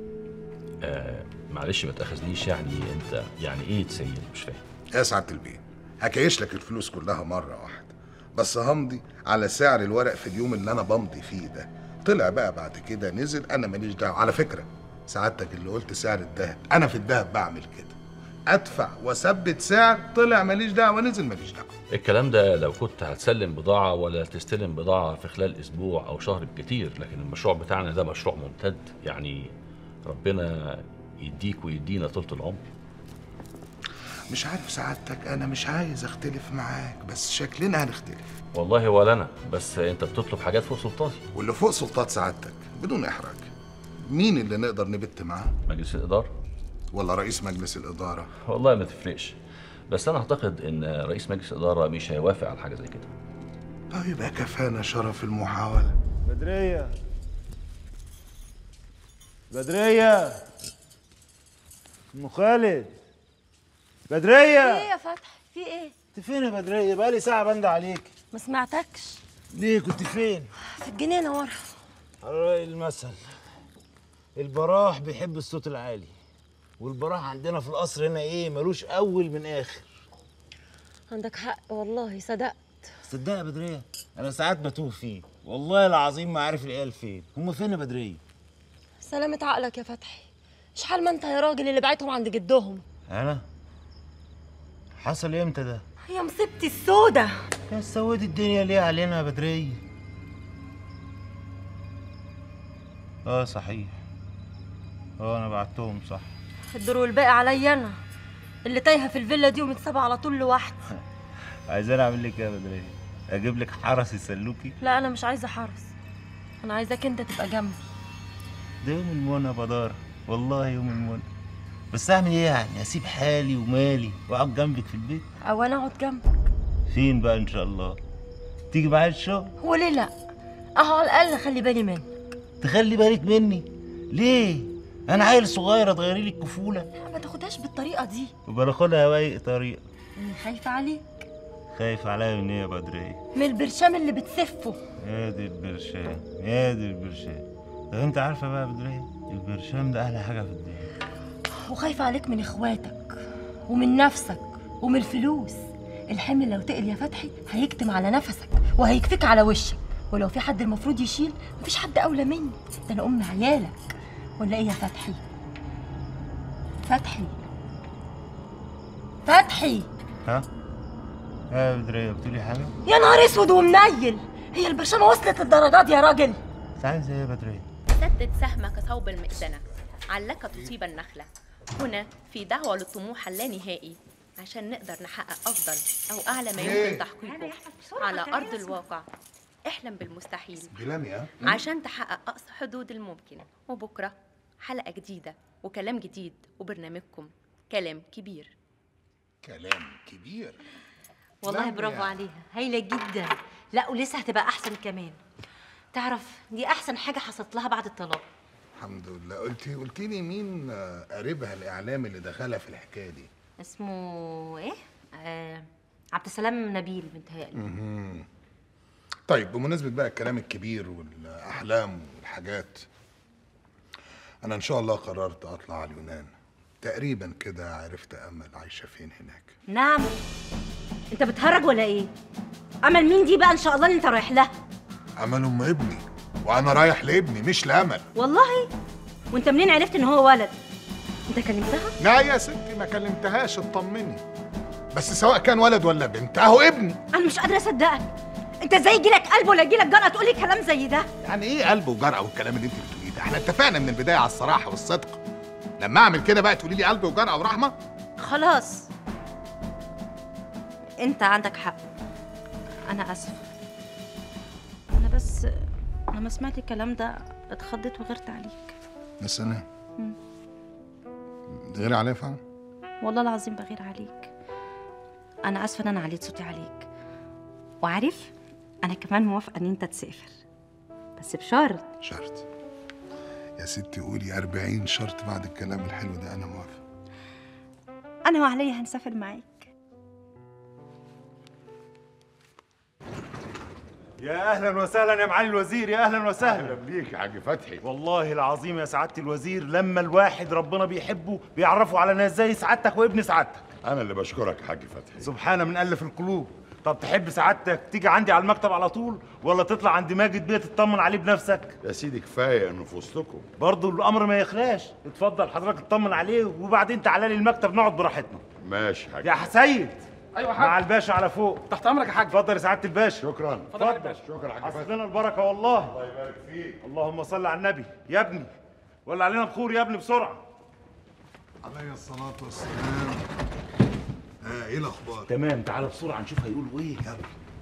آه معلش ما تاخذنيش يعني انت يعني ايه تسيل مش فاهم يا سعاده البيه هكيش لك الفلوس كلها مره واحده بس همضي على سعر الورق في اليوم اللي انا بمضي فيه ده طلع بقى بعد كده نزل انا ماليش دعوه على فكره سعادتك اللي قلت سعر الذهب انا في الذهب بعمل كده ادفع واثبت سعر طلع ماليش دعوه نزل ماليش دعوه الكلام ده لو كنت هتسلم بضاعة ولا تستلم بضاعة في خلال أسبوع أو شهر بكتير لكن المشروع بتاعنا ده مشروع ممتد يعني ربنا يديك ويدينا طولة العمر مش عارف سعادتك انا مش عايز اختلف معاك بس شكلنا هنختلف والله ولا أنا بس أنت بتطلب حاجات فوق سلطاتي واللي فوق سلطات سعادتك بدون احراج مين اللي نقدر نبت معاه مجلس الإدارة ولا رئيس مجلس الاداره والله ما تفرقش بس أنا أعتقد إن رئيس مجلس الإدارة مش هيوافق على حاجة زي كده طيب يبقى كفانا شرف المحاوله بدرية بدرية ام خالد بدرية ايه يا فتحي في ايه انت فين يا بدرية بقالي ساعة بند عليك ما سمعتكش ليه كنت فين في الجنينه ورا على رأي المثل البراح بيحب الصوت العالي والبراح عندنا في القصر هنا ايه ملوش اول من اخر عندك حق والله صدقت صدق يا بدرية انا ساعات بتوه فيه والله العظيم ما عارف العيال فين هم فين يا بدرية سلامة عقلك يا فتحي شحال ما انت يا راجل اللي بعتهم عند جدهم انا حصل امتى ده يا مصيبتي السودة يا سود الدنيا ليه علينا يا بدرية اه صحيح اه انا بعتهم صح الدور والباقي عليا انا اللي تايهه في الفيلا دي ومتسابه على طول لوحدي عايزاني اعمل لك ايه يا بدريه اجيب لك حرس يسلوكي لا انا مش عايزه حرس انا عايزاك انت تبقى جنبي ده يوم المنى يا بدار والله يوم المنى بس اعمل ايه يعني اسيب حالي ومالي واقعد جنبك في البيت او انا اقعد جنبك فين بقى ان شاء الله تيجي معايا الشغل وليه لا اهو على الاقل خلي بالي منك تخلي بالك مني ليه انا عيل صغير اتغيري لي الكفوله ما تاخدهاش بالطريقه دي وباخدها واي طريقه أنا خايفه عليك خايف عليا من ايه يا بدريه من البرشام اللي بتسفه يا دي البرشام يا دي البرشام طب انت عارفه بقى يا بدريه البرشام ده احلى حاجه في الدنيا وخايفه عليك من اخواتك ومن نفسك ومن الفلوس الحمل لو تقل يا فتحي هيكتم على نفسك وهيكفيك على وشك ولو في حد المفروض يشيل مفيش حد اولى مني ده انا ام عيالك ولا ايه يا فتحي فتحي فتحي ها يا بدريه بتقولي حاجه يا نهار اسود ومنيل هي البرشامه وصلت الدرجات يا راجل انت عايز ايه يا بدريه سدد سهمك صوب المئذنة علك تصيب النخلة هنا في دعوة للطموح اللانهائي عشان نقدر نحقق أفضل أو أعلى ما إيه؟ يمكن تحقيقه على أرض الواقع احلم بالمستحيل بلامي ها عشان تحقق أقصى حدود الممكن وبكرة حلقة جديدة وكلام جديد وبرنامجكم كلام كبير كلام كبير والله لا برافو يعني. عليها هايله جدا لا ولسه هتبقى احسن كمان تعرف دي احسن حاجه حصلت لها بعد الطلاق الحمد لله قلت قلت لي مين آه، قريبها الاعلامي اللي دخلها في الحكايه دي اسمه ايه آه عبد السلام نبيل متهيألي مهم. طيب بمناسبة بقى الكلام الكبير والأحلام والحاجات أنا إن شاء الله قررت أطلع على اليونان تقريبا كده عرفت أمل عايشة فين هناك نعم انت بتهرج ولا ايه امل مين دي بقى ان شاء الله اللي انت رايح لها أمل أم ابني وأنا رايح لابني مش لأمل والله وانت منين عرفت ان هو ولد انت كلمتها لا يا ستي ما كلمتهاش اطمني بس سواء كان ولد ولا بنت أهو ابني انا مش قادره اصدقك انت ازاي يجيلك قلب ولا يجيلك جرأة تقولي كلام زي ده يعني إيه قلب وجرأة والكلام اللي أنت بتقوليه ده إحنا اتفقنا من البداية على الصراحة والصدق لما أعمل كده بقى تقولي لي قلب وجرأة ورحمة خلاص انت عندك حق انا اسفه انا بس لما سمعت الكلام ده اتخضيت وغرت عليك بس أنا مم. غير عليا فعلا والله العظيم بغير عليك انا اسفه ان انا عليت صوتي عليك وعارف انا كمان موافقه ان انت تسافر بس بشرط شرط يا ستي قولي 40 شرط بعد الكلام الحلو ده أنا موافق انا وعليا هنسافر معاك يا اهلا وسهلا يا معالي الوزير يا اهلا وسهلا اهلا بيك يا حاج فتحي والله العظيم يا سعاده الوزير لما الواحد ربنا بيحبه بيعرفه على ناس زي سعادتك وابن سعادتك انا اللي بشكرك يا حاج فتحي سبحانه من الف القلوب طب تحب سعادتك تيجي عندي على المكتب على طول ولا تطلع عند ماجد بيه تطمن عليه بنفسك يا سيدي كفايه انه في وسطكم برضه الامر ما يخلاش اتفضل حضرتك اطمن عليه وبعدين تعالى لي المكتب نقعد براحتنا ماشي يا حاج يا سيد أيوة يا حاج. مع الباشا على فوق تحت امرك يا حاج اتفضل يا سعاده الباشا شكرا اتفضل يا باشا شكرا يا حاج حصل فتحي لنا البركه والله الله يبارك فيك اللهم صل على النبي يا ابني ولع علينا بخور يا ابني بسرعه علي الصلاة والسلام ها ايه الاخبار؟ تمام تعالى بسرعه نشوف هيقولوا ايه يلا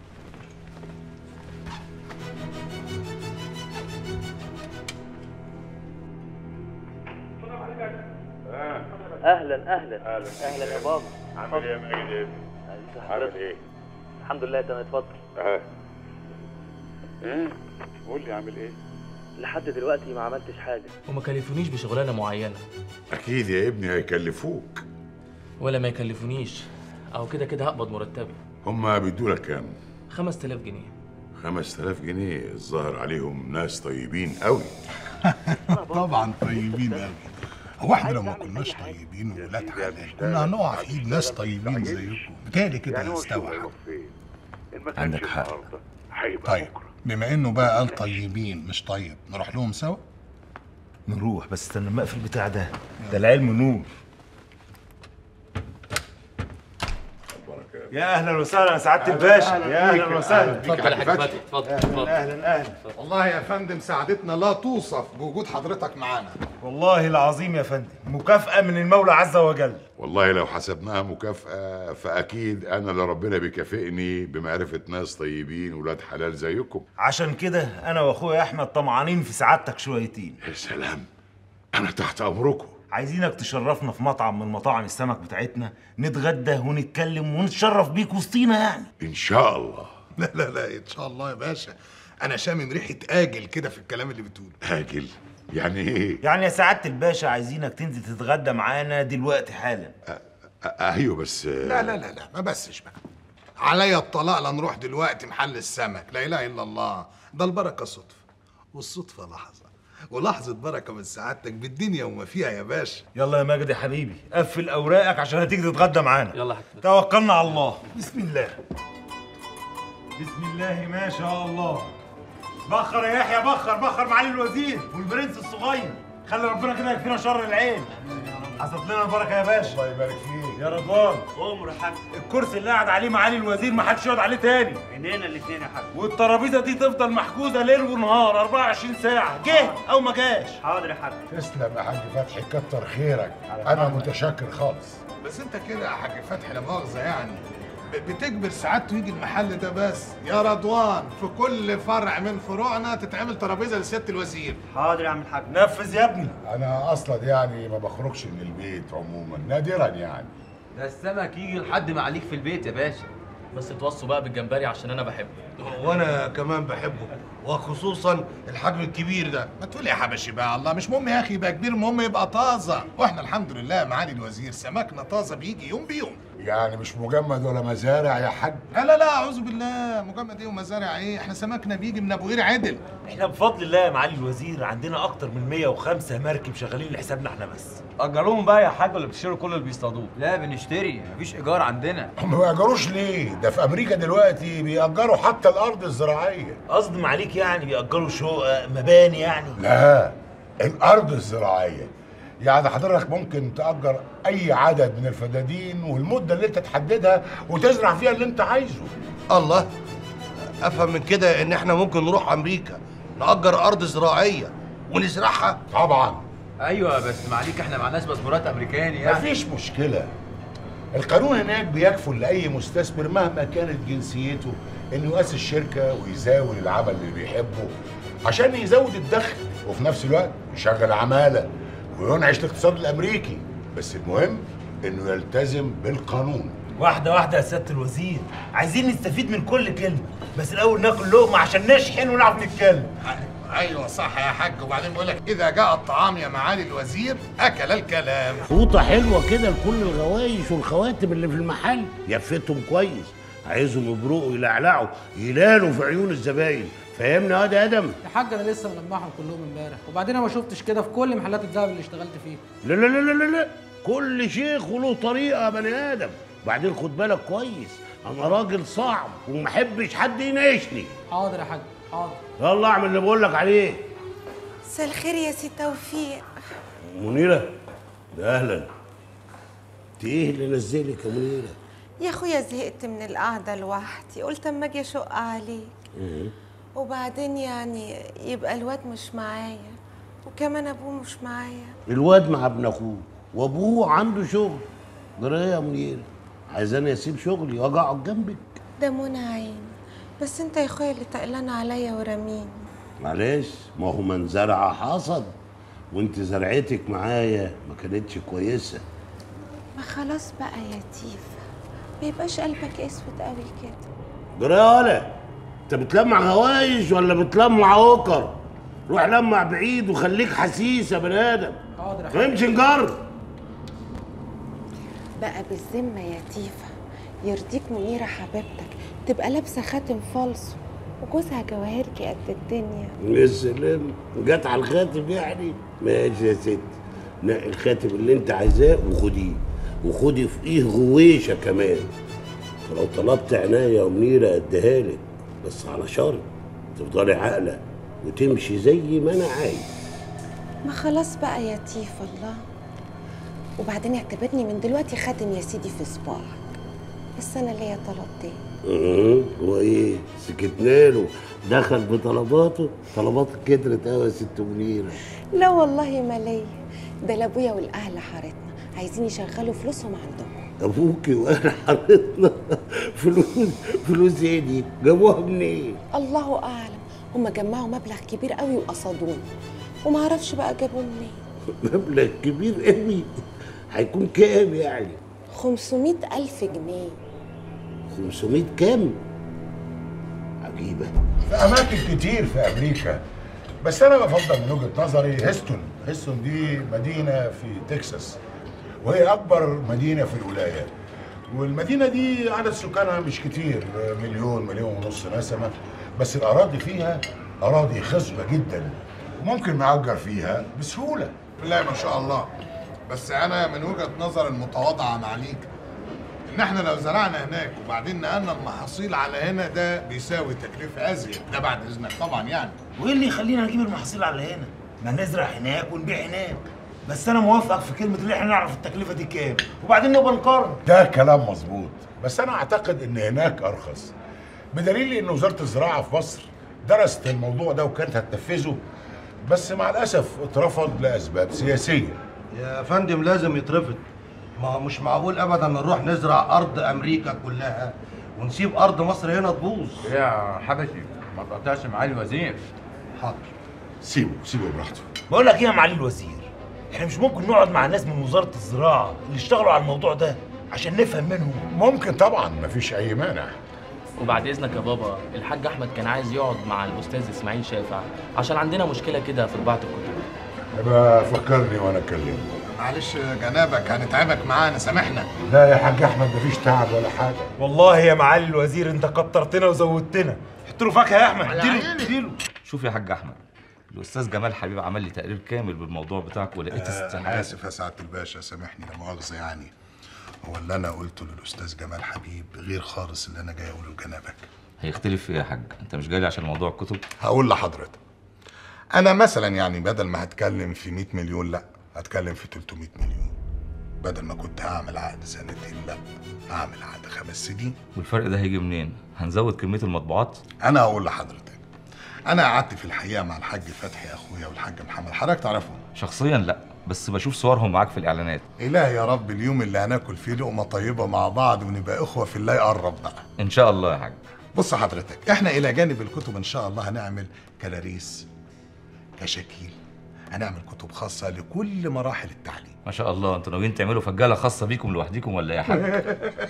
اهلا اهلا اهلا اهلا يا بابا عامل ايه يا ماجد ايه؟ عامل ايه؟ الحمد لله تمام اتفضل اه ايه؟ قول لي عامل ايه؟ لحد دلوقتي ما عملتش حاجه وما كلفونيش بشغلانه معينه اكيد يا ابني هيكلفوك ولا ما يكلفونيش او كده كده هقبض مرتبي هما بيدوا لك كام؟ 5000 جنيه 5000 جنيه الظاهر عليهم ناس طيبين قوي طبعا طيبين قوي هو احنا لو ما كناش طيبين وولاد حلال كنا هنقع في ايد ناس طيبين زيكم بالتالي كده هنستوعب عندك حق طيب بما انه بقى قال طيبين مش طيب نروح لهم سوا نروح بس استنى ما اقفل البتاع ده ده العلم نور بركات يا اهلا وسهلا يا سعاده الباشا أهلاً يا بيك، اهلا وسهلا بيك يا حاج فتحي. اتفضل اهلا اهلا اهلا والله يا فندم سعادتنا لا توصف بوجود حضرتك معانا والله العظيم يا فندم مكافأة من المولى عز وجل والله لو حسبناها مكافأة فأكيد أنا اللي ربنا بيكافئني بمعرفة ناس طيبين ولاد حلال زيكم عشان كده انا واخويا احمد طمعانين في سعادتك شويتين يا سلام أنا تحت أمركم عايزينك تشرفنا في مطعم من مطاعم السمك بتاعتنا نتغدى ونتكلم ونتشرف بيك وسطينا يعني إن شاء الله لا لا لا ان شاء الله يا باشا انا شامم ريحه اجل كده في الكلام اللي بتقوله آجل يعني إيه؟ يعني يا سعادة الباشا عايزينك تنزل تتغدى معانا دلوقتي حالا أيوه بس لا لا لا لا ما بسش بقى عليا الطلاق لا نروح دلوقتي محل السمك لا اله الا الله ده البركه صدفه والصدفه لحظه ولحظه بركه من سعادتك بالدنيا وما فيها يا باشا يلا يا ماجد يا حبيبي قفل اوراقك عشان هتيجي تتغدى معانا يلا يا حاج توكلنا على الله بسم الله بسم الله ما شاء الله بخر يا يحيى بخر بخر معالي الوزير والبرنس الصغير خلي ربنا كده يكفينا شر العين حصلت لنا البركه يا باشا الله يبارك فيك يا رضوان امر يا حاج الكرسي اللي قاعد عليه معالي الوزير ما حدش يقعد عليه تاني عينينا الاثنين يا حاج والترابيزه دي تفضل محجوزه ليل ونهار 24 ساعه جه او ما جاش حاضر يا حاج تسلم يا حاج فتحي كتر خيرك انا متشكر خالص بس انت كده يا حاج فتحي لا مؤاخذه يعني ب- بتجبر سعادته يجي المحل ده بس يا رضوان في كل فرع من فروعنا تتعمل ترابيزه لسياده الوزير حاضر يا عم الحاج نفذ يا ابني انا اصلا يعني ما بخرجش من البيت عموما نادرا يعني ده السمك يجي لحد ما عليك في البيت يا باشا بس توصوا بقى بالجمبري عشان انا بحبه وانا كمان بحبه وخصوصا الحجم الكبير ده ما تقول يا حبشي بقى الله مش مهم يا اخي يبقى كبير المهم يبقى طازه واحنا الحمد لله معالي الوزير سمكنا طازه بيجي يوم بيوم يعني مش مجمد ولا مزارع يا حاج لا لا لا اعوذ بالله مجمد ايه ومزارع ايه احنا سمكنا بيجي من ابو قير عدل احنا بفضل الله يا معالي الوزير عندنا اكتر من 105 مركب شغالين لحسابنا احنا بس اجروهم بقى يا حاج ولا بتشتروا كل اللي بيصطادوه لا بنشتري مفيش ايجار عندنا ما بيأجروش ليه ده في امريكا دلوقتي بيأجروا حتى الارض الزراعيه قصد معاليك يعني بيأجروا شقق مباني يعني لا الارض الزراعيه يعني حضرتك ممكن تأجر اي عدد من الفدادين والمده اللي انت تحددها وتزرع فيها اللي انت عايزه الله افهم من كده ان احنا ممكن نروح امريكا نأجر ارض زراعيه ونزرعها طبعا ايوه بس معليك احنا معناش باسبورات امريكاني يعني مفيش مشكله القانون هناك بيكفل لاي مستثمر مهما كانت جنسيته انه يؤسس شركه ويزاول العمل اللي بيحبه عشان يزود الدخل وفي نفس الوقت يشغل عماله وينعش الاقتصاد الامريكي بس المهم انه يلتزم بالقانون واحدة واحدة يا سيادة الوزير عايزين نستفيد من كل كلمة بس الأول ناكل لقمة عشان نشحن ونعرف نتكلم ايوه صح يا حاج وبعدين بيقول لك اذا جاء الطعام يا معالي الوزير اكل الكلام فوطة حلوة كده لكل الغوايش والخواتم اللي في المحل يفتهم كويس عايزهم يبرقوا يلعلعوا يلالوا في عيون الزباين فاهمني يا يا ادم يا حاج انا لسه ملمعهم كلهم امبارح وبعدين انا ما شفتش كده في كل محلات الذهب اللي اشتغلت فيها لا لا لا لا لا لا كل شيخ وله طريقة يا بني آدم بعدين خد بالك كويس أنا راجل صعب وما احبش حد يناقشني حاضر يا حاج حاضر يلا اعمل اللي بقول لك عليه مساء الخير يا سي توفيق منيرة ده أهلا انت إيه اللي نزلك يا منيرة؟ يا اخويا زهقت من القعده لوحدي قلت اما اجي اشق عليك إيه؟ وبعدين يعني يبقى الواد مش معايا وكمان ابوه مش معايا الواد مع ابن أخوه وأبوه عنده شغل جرى إيه يا منيرة؟ عايزاني أسيب شغلي وأجي أقعد جنبك؟ ده منى عين بس انت يا اخويا اللي تقلان عليا ورميني معلش ما هو من زرع حصد وانت زرعتك معايا ما كانتش كويسه ما خلاص بقى يا تيفا ما يبقاش قلبك اسود قوي كده جرى يا ولا انت بتلمع غوايش ولا بتلمع عوكر روح لمع بعيد وخليك حسيس يا بني ادم حاضر ما يمشي نجر بقى بالذمه يا تيفا يرضيك منيره حبيبتك تبقى لابسه خاتم فالصو وجوزها جواهرجي قد الدنيا يا سلام جت على الخاتم يعني ماشي يا ست نقي الخاتم اللي انت عايزاه وخديه وخدي فوقيه غويشه كمان فلو طلبت عناية يا منيرة اديها لك بس على شرط تفضلي عاقلة وتمشي زي ما انا عايز ما خلاص بقى يا تيفا الله وبعدين اعتبرني من دلوقتي خاتم يا سيدي في صباعك بس انا ليا طلب تاني اه وايه سكتنا له دخل بطلباته طلباته كترت قوي يا ست منيره لا والله ما ليا ده لابويا والاهل حارتنا عايزين يشغلوا فلوسهم عندهم ابوكي واهل حارتنا فلوس فلوس ايه دي جابوها منين الله اعلم هما جمعوا مبلغ كبير قوي وقصدوني وما اعرفش بقى جابوه منين مبلغ كبير قوي هيكون كام يعني 500 ألف جنيه 500 كام عجيبه في اماكن كتير في امريكا بس انا بفضل من وجهه نظري هيستون هيستون دي مدينه في تكساس وهي اكبر مدينه في الولايه والمدينه دي عدد سكانها مش كتير مليون مليون ونص نسمه بس الاراضي فيها اراضي خصبه جدا وممكن نأجر فيها بسهوله لا ما شاء الله بس انا من وجهه نظر المتواضعه معاليك ان احنا لو زرعنا هناك وبعدين نقلنا المحاصيل على هنا ده بيساوي تكلفه ازيد ده بعد اذنك طبعا يعني وايه اللي يخلينا نجيب المحاصيل على هنا؟ ما نزرع هناك ونبيع هناك بس انا موافقك في كلمه اللي احنا نعرف التكلفه دي كام وبعدين نبقى نقارن ده كلام مظبوط بس انا اعتقد ان هناك ارخص بدليل ان وزاره الزراعه في مصر درست الموضوع ده وكانت هتنفذه بس مع الاسف اترفض لاسباب سياسيه يا فندم لازم يترفض ما هو مش معقول ابدا نروح نزرع ارض امريكا كلها ونسيب ارض مصر هنا تبوظ يا حبشي ما تقطعش معالي الوزير حاضر سيبه سيبه براحته بقول لك ايه يا معالي الوزير احنا مش ممكن نقعد مع ناس من وزاره الزراعه اللي اشتغلوا على الموضوع ده عشان نفهم منهم ممكن طبعا مفيش اي مانع وبعد اذنك يا بابا الحاج احمد كان عايز يقعد مع الاستاذ اسماعيل شافع عشان عندنا مشكله كده في طباعه الكتب يبقى فكرني وانا اكلمه معلش جنابك هنتعبك معانا سامحنا لا يا حاج احمد مفيش تعب ولا حاجه والله يا معالي الوزير انت كترتنا وزودتنا حط له فاكهه يا احمد اديله اديله شوف يا حاج احمد الاستاذ جمال حبيب عمل لي تقرير كامل بالموضوع بتاعك ولقيت آه استعمال اسف يا سعاده الباشا سامحني لا مؤاخذه يعني هو اللي انا قلته للاستاذ جمال حبيب غير خالص اللي انا جاي اقوله لجنابك هيختلف في ايه يا حاج انت مش جاي لي عشان موضوع الكتب هقول لحضرتك انا مثلا يعني بدل ما هتكلم في 100 مليون لا هتكلم في 300 مليون بدل ما كنت هعمل عقد سنتين لا هعمل عقد خمس سنين والفرق ده هيجي منين هنزود كميه المطبوعات انا هقول لحضرتك انا قعدت في الحقيقه مع الحاج فتحي اخويا والحاج محمد حضرتك تعرفهم شخصيا لا بس بشوف صورهم معاك في الاعلانات إلهي يا رب اليوم اللي هناكل فيه لقمة طيبة مع بعض ونبقى إخوة في الله يقرب بقى ان شاء الله يا حاج بص حضرتك احنا إلى جانب الكتب إن شاء الله هنعمل كراريس كشاكيل هنعمل كتب خاصة لكل مراحل التعليم ما شاء الله انتوا ناويين تعملوا فجاله خاصه بيكم لوحديكم ولا ايه يا حاج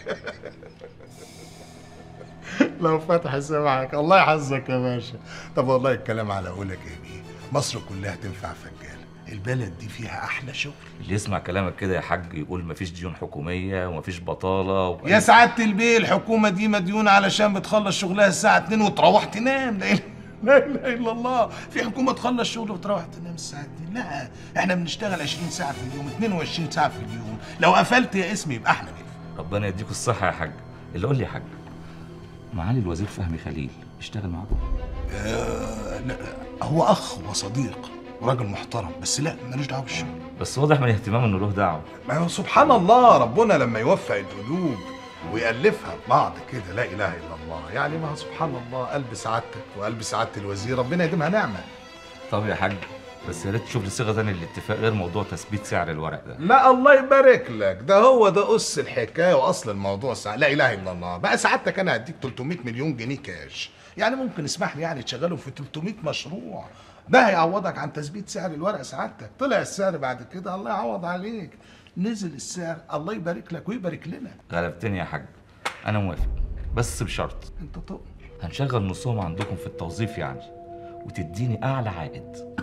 لو فتح سمعك الله يحفظك يا باشا طب والله الكلام على قولك يا بيه مصر كلها تنفع فجالة البلد دي فيها أحلى شغل اللي يسمع كلامك كده يا حاج يقول مفيش ديون حكوميه ومفيش بطاله و... يا سعادة البيه الحكومة دي مديونة علشان بتخلص شغلها الساعة 2 وتروح تنام لا إله لا إله إلا الله في حكومة تخلص شغل وتروح تنام الساعة 2 لا إحنا بنشتغل 20 ساعة في اليوم 22 ساعة في اليوم لو قفلت يا اسمي يبقى إحنا نقفل ربنا يديكوا الصحه يا حاج اللي قول لي يا حاج معالي الوزير فهمي خليل اشتغل معاكم آه لا هو أخ وصديق وراجل محترم بس لا ملوش دعوة بالشغل بس واضح من اهتمامه انه له دعوه ما هو سبحان الله ربنا لما يوفق القلوب ويألفها ببعض كده لا إله إلا الله يعني ما هو سبحان الله قلب سعادتك وقلب سعادة الوزير ربنا يديمها نعمة طب يا حاج بس يا ريت تشوف لي صيغه ثانيه للاتفاق غير موضوع تثبيت سعر الورق ده لا الله يبارك لك ده هو ده أس الحكاية وأصل الموضوع سع... لا إله إلا الله بقى سعادتك أنا هديك 300 مليون جنيه كاش يعني ممكن اسمح لي يعني تشغلهم في 300 مشروع ده هيعوضك عن تثبيت سعر الورق سعادتك طلع السعر بعد كده الله يعوض عليك نزل السعر الله يبارك لك ويبارك لنا غلبتني يا حاج انا موافق بس بشرط انت طب هنشغل نصهم عندكم في التوظيف يعني وتديني اعلى عائد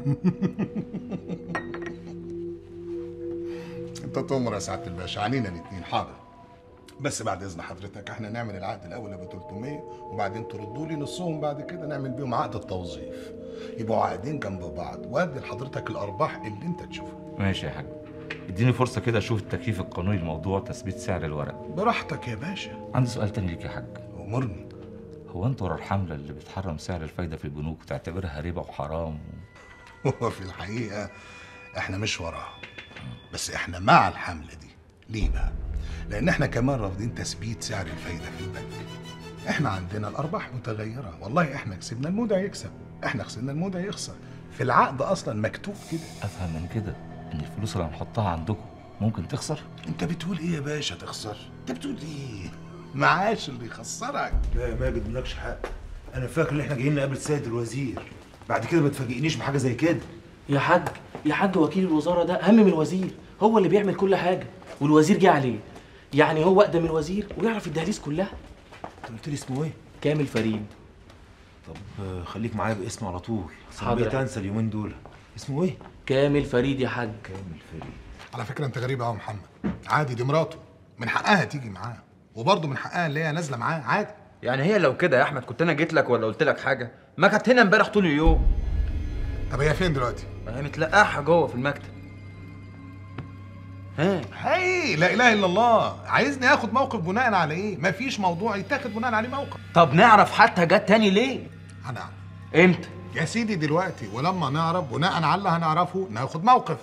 انت تؤمر يا سعاده الباشا علينا الاثنين حاضر بس بعد اذن حضرتك احنا نعمل العقد الاول ب 300 وبعدين تردوا لي نصهم بعد كده نعمل بيهم عقد التوظيف يبقوا عقدين جنب بعض وادي لحضرتك الارباح اللي انت تشوفها ماشي يا حاج اديني فرصه كده اشوف التكييف القانوني لموضوع تثبيت سعر الورق براحتك يا باشا عندي سؤال تاني ليك يا حاج امرني هو انت ورا الحمله اللي بتحرم سعر الفايده في البنوك تعتبرها ربا وحرام هو في الحقيقه احنا مش وراها بس احنا مع الحمله دي ليه بقى لان احنا كمان رافضين تثبيت سعر الفايده في البنك احنا عندنا الارباح متغيره والله احنا كسبنا المودع يكسب احنا خسرنا المودع يخسر في العقد اصلا مكتوب كده افهم من كده ان الفلوس اللي هنحطها عندكم ممكن تخسر انت بتقول ايه يا باشا تخسر انت بتقول ايه معاش اللي يخسرك لا يا ماجد مالكش حق انا فاكر ان احنا جايين نقابل سيد الوزير بعد كده ما تفاجئنيش بحاجه زي كده يا حاج يا حاج وكيل الوزاره ده اهم من الوزير هو اللي بيعمل كل حاجه والوزير جه عليه يعني هو اقدم من الوزير ويعرف الدهاليز كلها انت قلت لي اسمه ايه كامل فريد طب آه، خليك معايا باسمه على طول حاضر حاضر يا حاج. انسى اليومين دول اسمه ايه كامل فريد يا حاج كامل فريد على فكره انت غريب قوي يا محمد عادي دي مراته من حقها تيجي معاه وبرضه من حقها اللي هي نازله معاه عادي يعني هي لو كده يا احمد كنت انا جيت لك ولا قلت لك حاجه ما كانت هنا امبارح طول اليوم طب هي فين دلوقتي ما هي متلقاحه جوه في المكتب ها هي لا اله الا الله عايزني اخد موقف بناء على ايه مفيش موضوع يتاخد بناء عليه موقف طب نعرف حتى جت تاني ليه هنعرف امتى يا سيدي دلوقتي ولما نعرف بناء على اللي هنعرفه ناخد موقف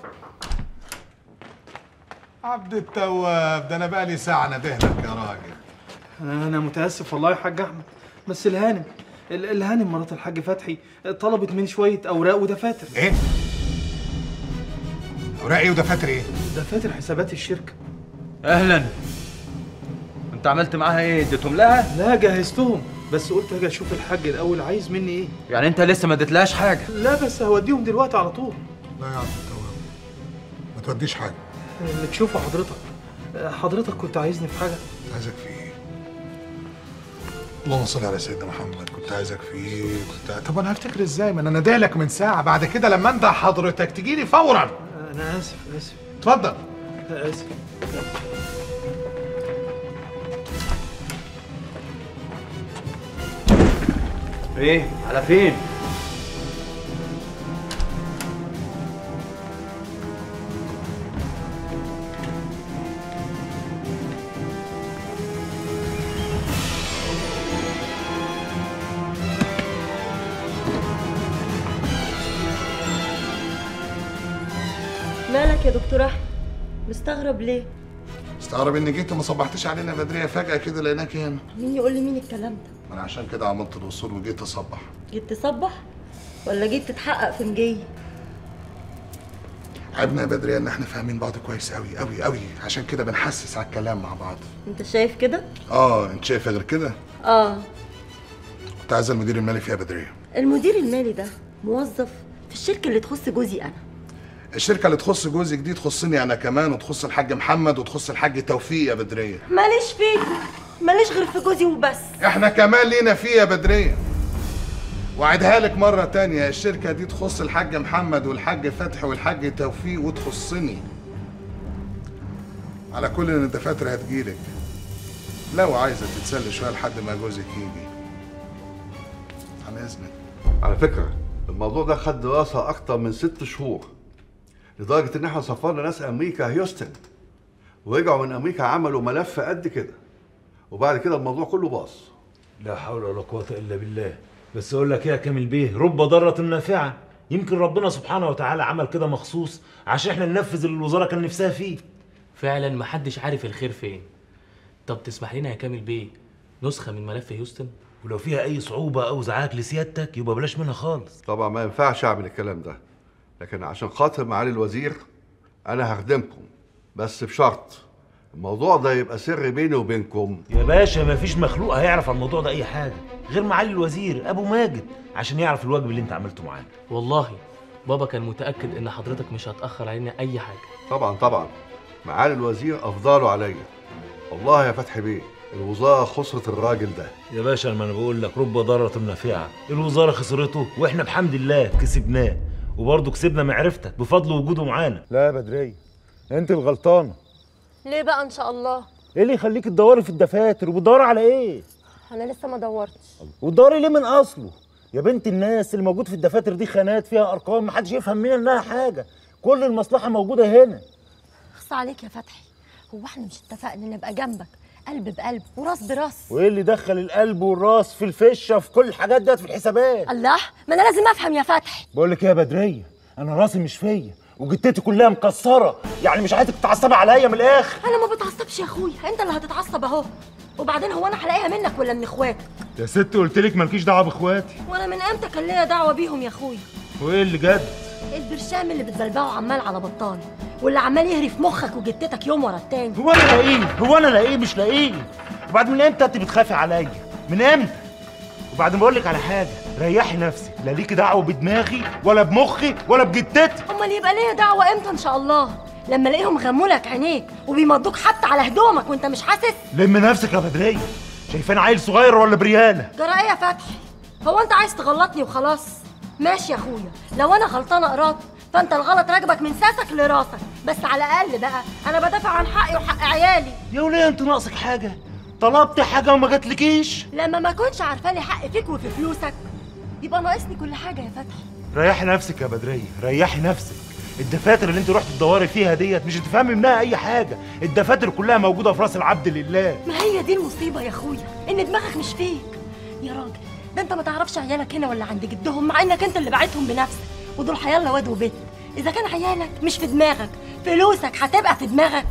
عبد التواب ده انا بقالي ساعه ندهلك يا راجل انا متاسف والله يا حاج احمد بس الهانم ال- الهانم مرات الحاج فتحي طلبت مني شويه اوراق ودفاتر ايه اوراق ايه ودفاتر ايه دفاتر حسابات الشركه اهلا انت عملت معاها ايه اديتهم لها لا جهزتهم بس قلت اجي اشوف الحاج الاول عايز مني ايه يعني انت لسه ما اديتلهاش حاجه لا بس هوديهم دلوقتي على طول لا يا عبد التواب ما توديش حاجه اللي تشوفه حضرتك حضرتك كنت عايزني في حاجه عايزك في ايه اللهم صل على سيدنا محمد كنت عايزك في ايه كنت طب انا هفتكر ازاي ما انا نادالك من ساعه بعد كده لما انت حضرتك تجي لي فورا انا اسف اسف اتفضل اسف ايه على فين مالك يا دكتور احمد مستغرب ليه استغرب اني جيت وما صبحتش علينا بدريه فجاه كده لقيناك هنا مين يقول لي مين الكلام ده ما انا عشان كده عملت الوصول وجيت اصبح جيت تصبح ولا جيت تتحقق في مجي عيبنا يا بدريه ان احنا فاهمين بعض كويس قوي قوي قوي عشان كده بنحسس على الكلام مع بعض انت شايف كده اه انت شايفه غير كده اه كنت عايز المدير المالي فيها بدريه المدير المالي ده موظف في الشركه اللي تخص جوزي انا الشركه اللي تخص جوزك دي تخصني انا كمان وتخص الحاج محمد وتخص الحاج توفيق يا بدريه ماليش فيك ماليش غير في جوزي وبس احنا كمان لينا فيه يا بدريه وعدها لك مرة تانية الشركة دي تخص الحاج محمد والحاج فتحي والحاج توفيق وتخصني على كل ان الدفاتر هتجيلك لو عايزة تتسلي شوية لحد ما جوزك يجي عن اذنك على فكرة الموضوع ده خد دراسة أكتر من ست شهور لدرجة إن إحنا سافرنا ناس أمريكا هيوستن ورجعوا من أمريكا عملوا ملف قد كده وبعد كده الموضوع كله باظ لا حول ولا قوة إلا بالله بس أقول لك إيه يا كامل بيه رب ضارة نافعة يمكن ربنا سبحانه وتعالى عمل كده مخصوص عشان احنا ننفذ اللي الوزارة كان نفسها فيه فعلا محدش عارف الخير فين طب تسمح لنا يا كامل بيه نسخه من ملف هيوستن ولو فيها أي صعوبة أو زعاك لسيادتك يبقى بلاش منها خالص طبعا ما ينفعش أعمل الكلام ده لكن عشان خاطر معالي الوزير أنا هخدمكم بس بشرط الموضوع ده يبقى سر بيني وبينكم يا باشا مفيش مخلوق هيعرف عن الموضوع ده أي حاجة غير معالي الوزير أبو ماجد عشان يعرف الواجب اللي أنت عملته معانا والله بابا كان متاكد ان حضرتك مش هتاخر علينا اي حاجه طبعا طبعا معالي الوزير أفضاله عليا والله يا فتحي بيه الوزارة خسرت الراجل ده يا باشا ما انا بقول لك رب ضارة نافعة الوزارة خسرته واحنا بحمد الله كسبناه وبرضه كسبنا معرفتك بفضل وجوده معانا لا يا بدرية انت الغلطانة ليه بقى ان شاء الله ايه اللي يخليك تدوري في الدفاتر وبتدوري على ايه انا لسه ما دورتش وتدوري ليه من اصله يا بنت الناس اللي موجود في الدفاتر دي خانات فيها ارقام محدش يفهم منها حاجه كل المصلحه موجوده هنا خص عليك يا فتحي هو احنا مش اتفقنا نبقى جنبك قلب بقلب وراس براس وايه اللي دخل القلب والراس في الفشه في كل الحاجات ديت في الحسابات الله ما انا لازم افهم يا فتحي بقول لك ايه يا بدريه انا راسي مش فيا وجتتي كلها مكسره يعني مش عايزك تتعصبي عليا من الاخر انا ما بتعصبش يا اخويا انت اللي هتتعصب اهو وبعدين هو انا هلاقيها منك ولا من اخواتك يا ست قلت لك مالكيش دعوه باخواتي وانا من امتى كان ليا دعوه بيهم يا اخويا وايه اللي جد البرشام اللي بتبلبعه عمال على بطال واللي عمال يهري في مخك وجتتك يوم ورا التاني هو انا لاقيه هو انا لاقيه مش لاقيه وبعد من امتى انت بتخافي عليا من امتى وبعدين بقول لك على حاجه ريحي نفسك لا ليكي دعوه بدماغي ولا بمخي ولا بجدتي امال يبقى ليا دعوه امتى ان شاء الله لما الاقيهم غمولك عينيك وبيمضوك حتى على هدومك وانت مش حاسس لم نفسك يا بدريه شايفاني عيل صغير ولا برياله جرى ايه يا فتحي هو انت عايز تغلطني وخلاص ماشي يا اخويا لو انا غلطانه قرات فانت الغلط راكبك من ساسك لراسك بس على الاقل بقى انا بدافع عن حقي وحق عيالي يا وليه انت ناقصك حاجه طلبت حاجه وما جاتلكيش لما ما كنتش عارفه لي حق فيك وفي فلوسك يبقى ناقصني كل حاجه يا فتحي ريحي نفسك يا بدريه ريحي نفسك الدفاتر اللي انت رحت تدوري فيها ديت مش هتفهمي منها اي حاجه الدفاتر كلها موجوده في راس العبد لله ما هي دي المصيبه يا اخويا ان دماغك مش فيك يا راجل ده انت ما تعرفش عيالك هنا ولا عند جدهم مع انك انت اللي بعتهم بنفسك ودول حيالله واد وبيت اذا كان عيالك مش في دماغك فلوسك هتبقى في دماغك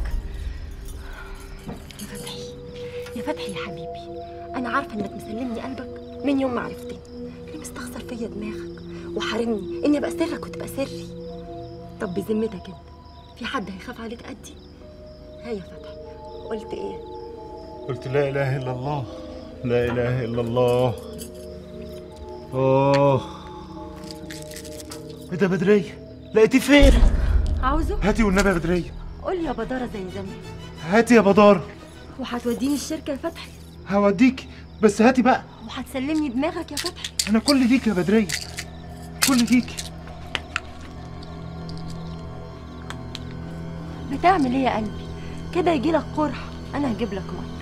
يا فتحي يا فتحي يا حبيبي انا عارفه انك مسلمني قلبك من يوم ما عرفتني ليه مستخسر فيا دماغك وحارمني اني ابقى سرك وتبقى سري طب بذمتك انت في حد هيخاف عليك قدي ها يا فتحي قلت ايه قلت لا اله الا الله لا اله الا الله اوه ايه ده بدريه لقيتيه فين عاوزه هاتي والنبي يا بدريه قول يا بداره زي زمان هاتي يا بدار وهتوديني الشركه يا فتحي هوديك بس هاتي بقى وهتسلمني دماغك يا فتحي انا كل ليك يا بدريه كل ليك بتعمل ايه يا قلبي كده يجي لك قرح انا هجيب لك ميه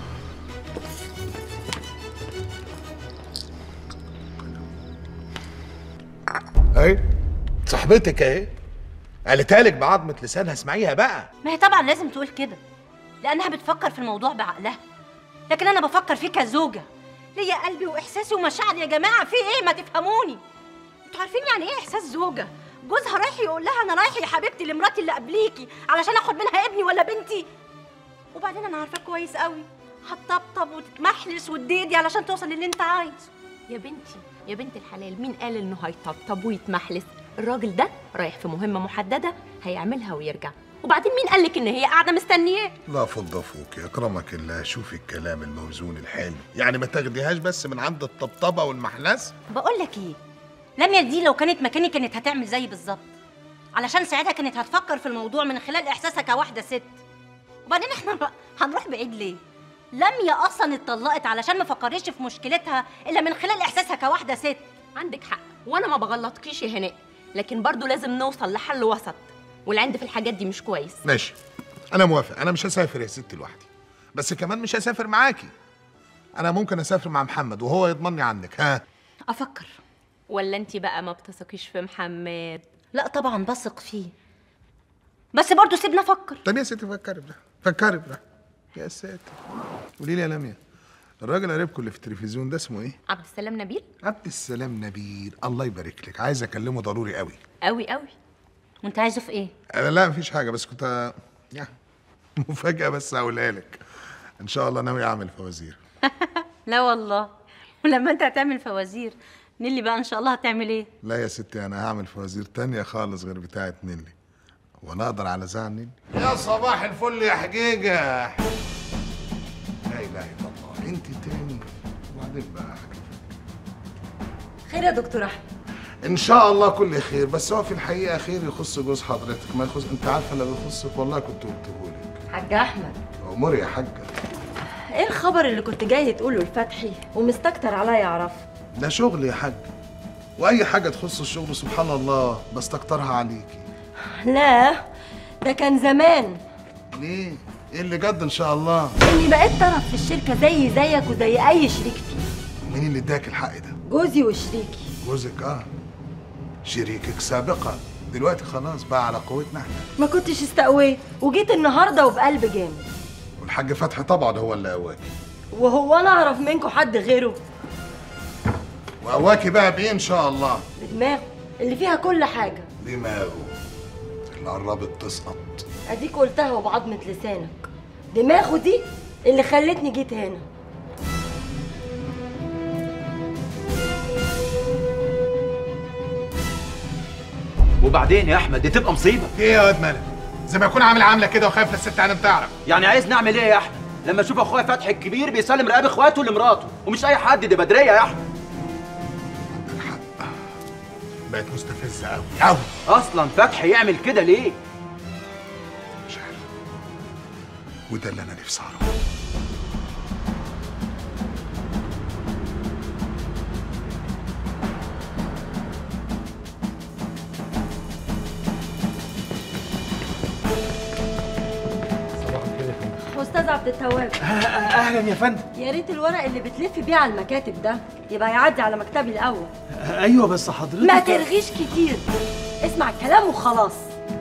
اهي صاحبتك اهي قالتها لك بعظمه لسانها اسمعيها بقى ما هي طبعا لازم تقول كده لانها بتفكر في الموضوع بعقلها لكن انا بفكر فيه كزوجه ليا قلبي واحساسي ومشاعري يا جماعه في ايه ما تفهموني انتوا عارفين يعني ايه احساس زوجه جوزها رايح يقول لها انا رايح يا حبيبتي لمراتي اللي قبليكي علشان اخد منها ابني ولا بنتي وبعدين انا عارفاك كويس قوي هتطبطب وتتمحلس وتديدي علشان توصل للي انت عايزه يا بنتي يا بنت الحلال مين قال انه هيطبطب ويتمحلس الراجل ده رايح في مهمه محدده هيعملها ويرجع وبعدين مين قال لك ان هي قاعده مستنياه لا فض فوق يا اكرمك الله شوفي الكلام الموزون الحلو يعني ما تاخديهاش بس من عند الطبطبه والمحلس بقول لك ايه لميا دي لو كانت مكاني كانت هتعمل زيي بالظبط علشان ساعتها كانت هتفكر في الموضوع من خلال احساسها كواحده ست وبعدين احنا هنروح بعيد ليه لميا اصلا اتطلقت علشان ما فكرتش في مشكلتها الا من خلال احساسها كواحده ست عندك حق وانا ما بغلطكيش يا هناء لكن برضو لازم نوصل لحل وسط والعند في الحاجات دي مش كويس ماشي انا موافق انا مش هسافر يا ستي لوحدي بس كمان مش هسافر معاكي انا ممكن اسافر مع محمد وهو يضمني عنك ها افكر ولا انت بقى ما بتثقيش في محمد لا طبعا بثق فيه بس برضو سيبنا افكر طب يا ستي فكري بده فكري بده يا ساتر قولي لي يا لميا الراجل قريبكم اللي في التلفزيون ده اسمه ايه عبد السلام نبيل عبد السلام نبيل الله يبارك لك عايز اكلمه ضروري قوي قوي قوي وانت عايزه في ايه انا لا مفيش حاجه بس كنت يا مفاجاه بس هقولها لك ان شاء الله ناوي اعمل فوازير لا والله ولما انت هتعمل فوازير نيلي بقى ان شاء الله هتعمل ايه لا يا ستي انا هعمل فوازير تانية خالص غير بتاعه نيلي وانا اقدر على زعل نيلي يا صباح الفل يا حجيجه لا اله الا الله انت تاني وبعدين بقى خير يا دكتور احمد ان شاء الله كل خير بس هو في الحقيقه خير يخص جوز حضرتك ما يخص انت عارفه لو يخصك والله كنت قلته لك حاج احمد امور يا حاجه ايه الخبر اللي كنت جاي تقوله لفتحي ومستكتر عليا اعرفه ده شغل يا حاج واي حاجه تخص الشغل سبحان الله بستكترها عليكي لا ده كان زمان ليه ايه اللي جد ان شاء الله اني بقيت طرف في الشركه زي زيك وزي اي شريك فيه مين اللي اداك الحق ده جوزي وشريكي جوزك اه شريكك سابقا دلوقتي خلاص بقى على قوتنا احنا ما كنتش استقويت وجيت النهارده وبقلب جامد والحاج فتحي طبعا هو اللي قواكي وهو انا اعرف منكم حد غيره وقواكي بقى بايه ان شاء الله بدماغه اللي فيها كل حاجه دماغه اللي قربت تسقط اديك قلتها وبعضمة لسانك دماغه دي اللي خلتني جيت هنا وبعدين يا احمد دي تبقى مصيبه ايه يا واد مالك زي ما يكون عامل عامله كده وخايف للست هانم تعرف يعني عايز نعمل ايه يا احمد لما اشوف اخويا فتحي الكبير بيسلم رقاب اخواته لمراته ومش اي حد دي بدريه يا احمد بقت مستفزه قوي قوي اصلا فتحي يعمل كده ليه وده اللي انا نفسي اعرفه استاذ عبد التواب اهلا يا فندم يا ريت الورق اللي بتلف بيه على المكاتب ده يبقى يعدي على مكتبي الاول ايوه بس حضرتك ما ترغيش كتير اسمع الكلام وخلاص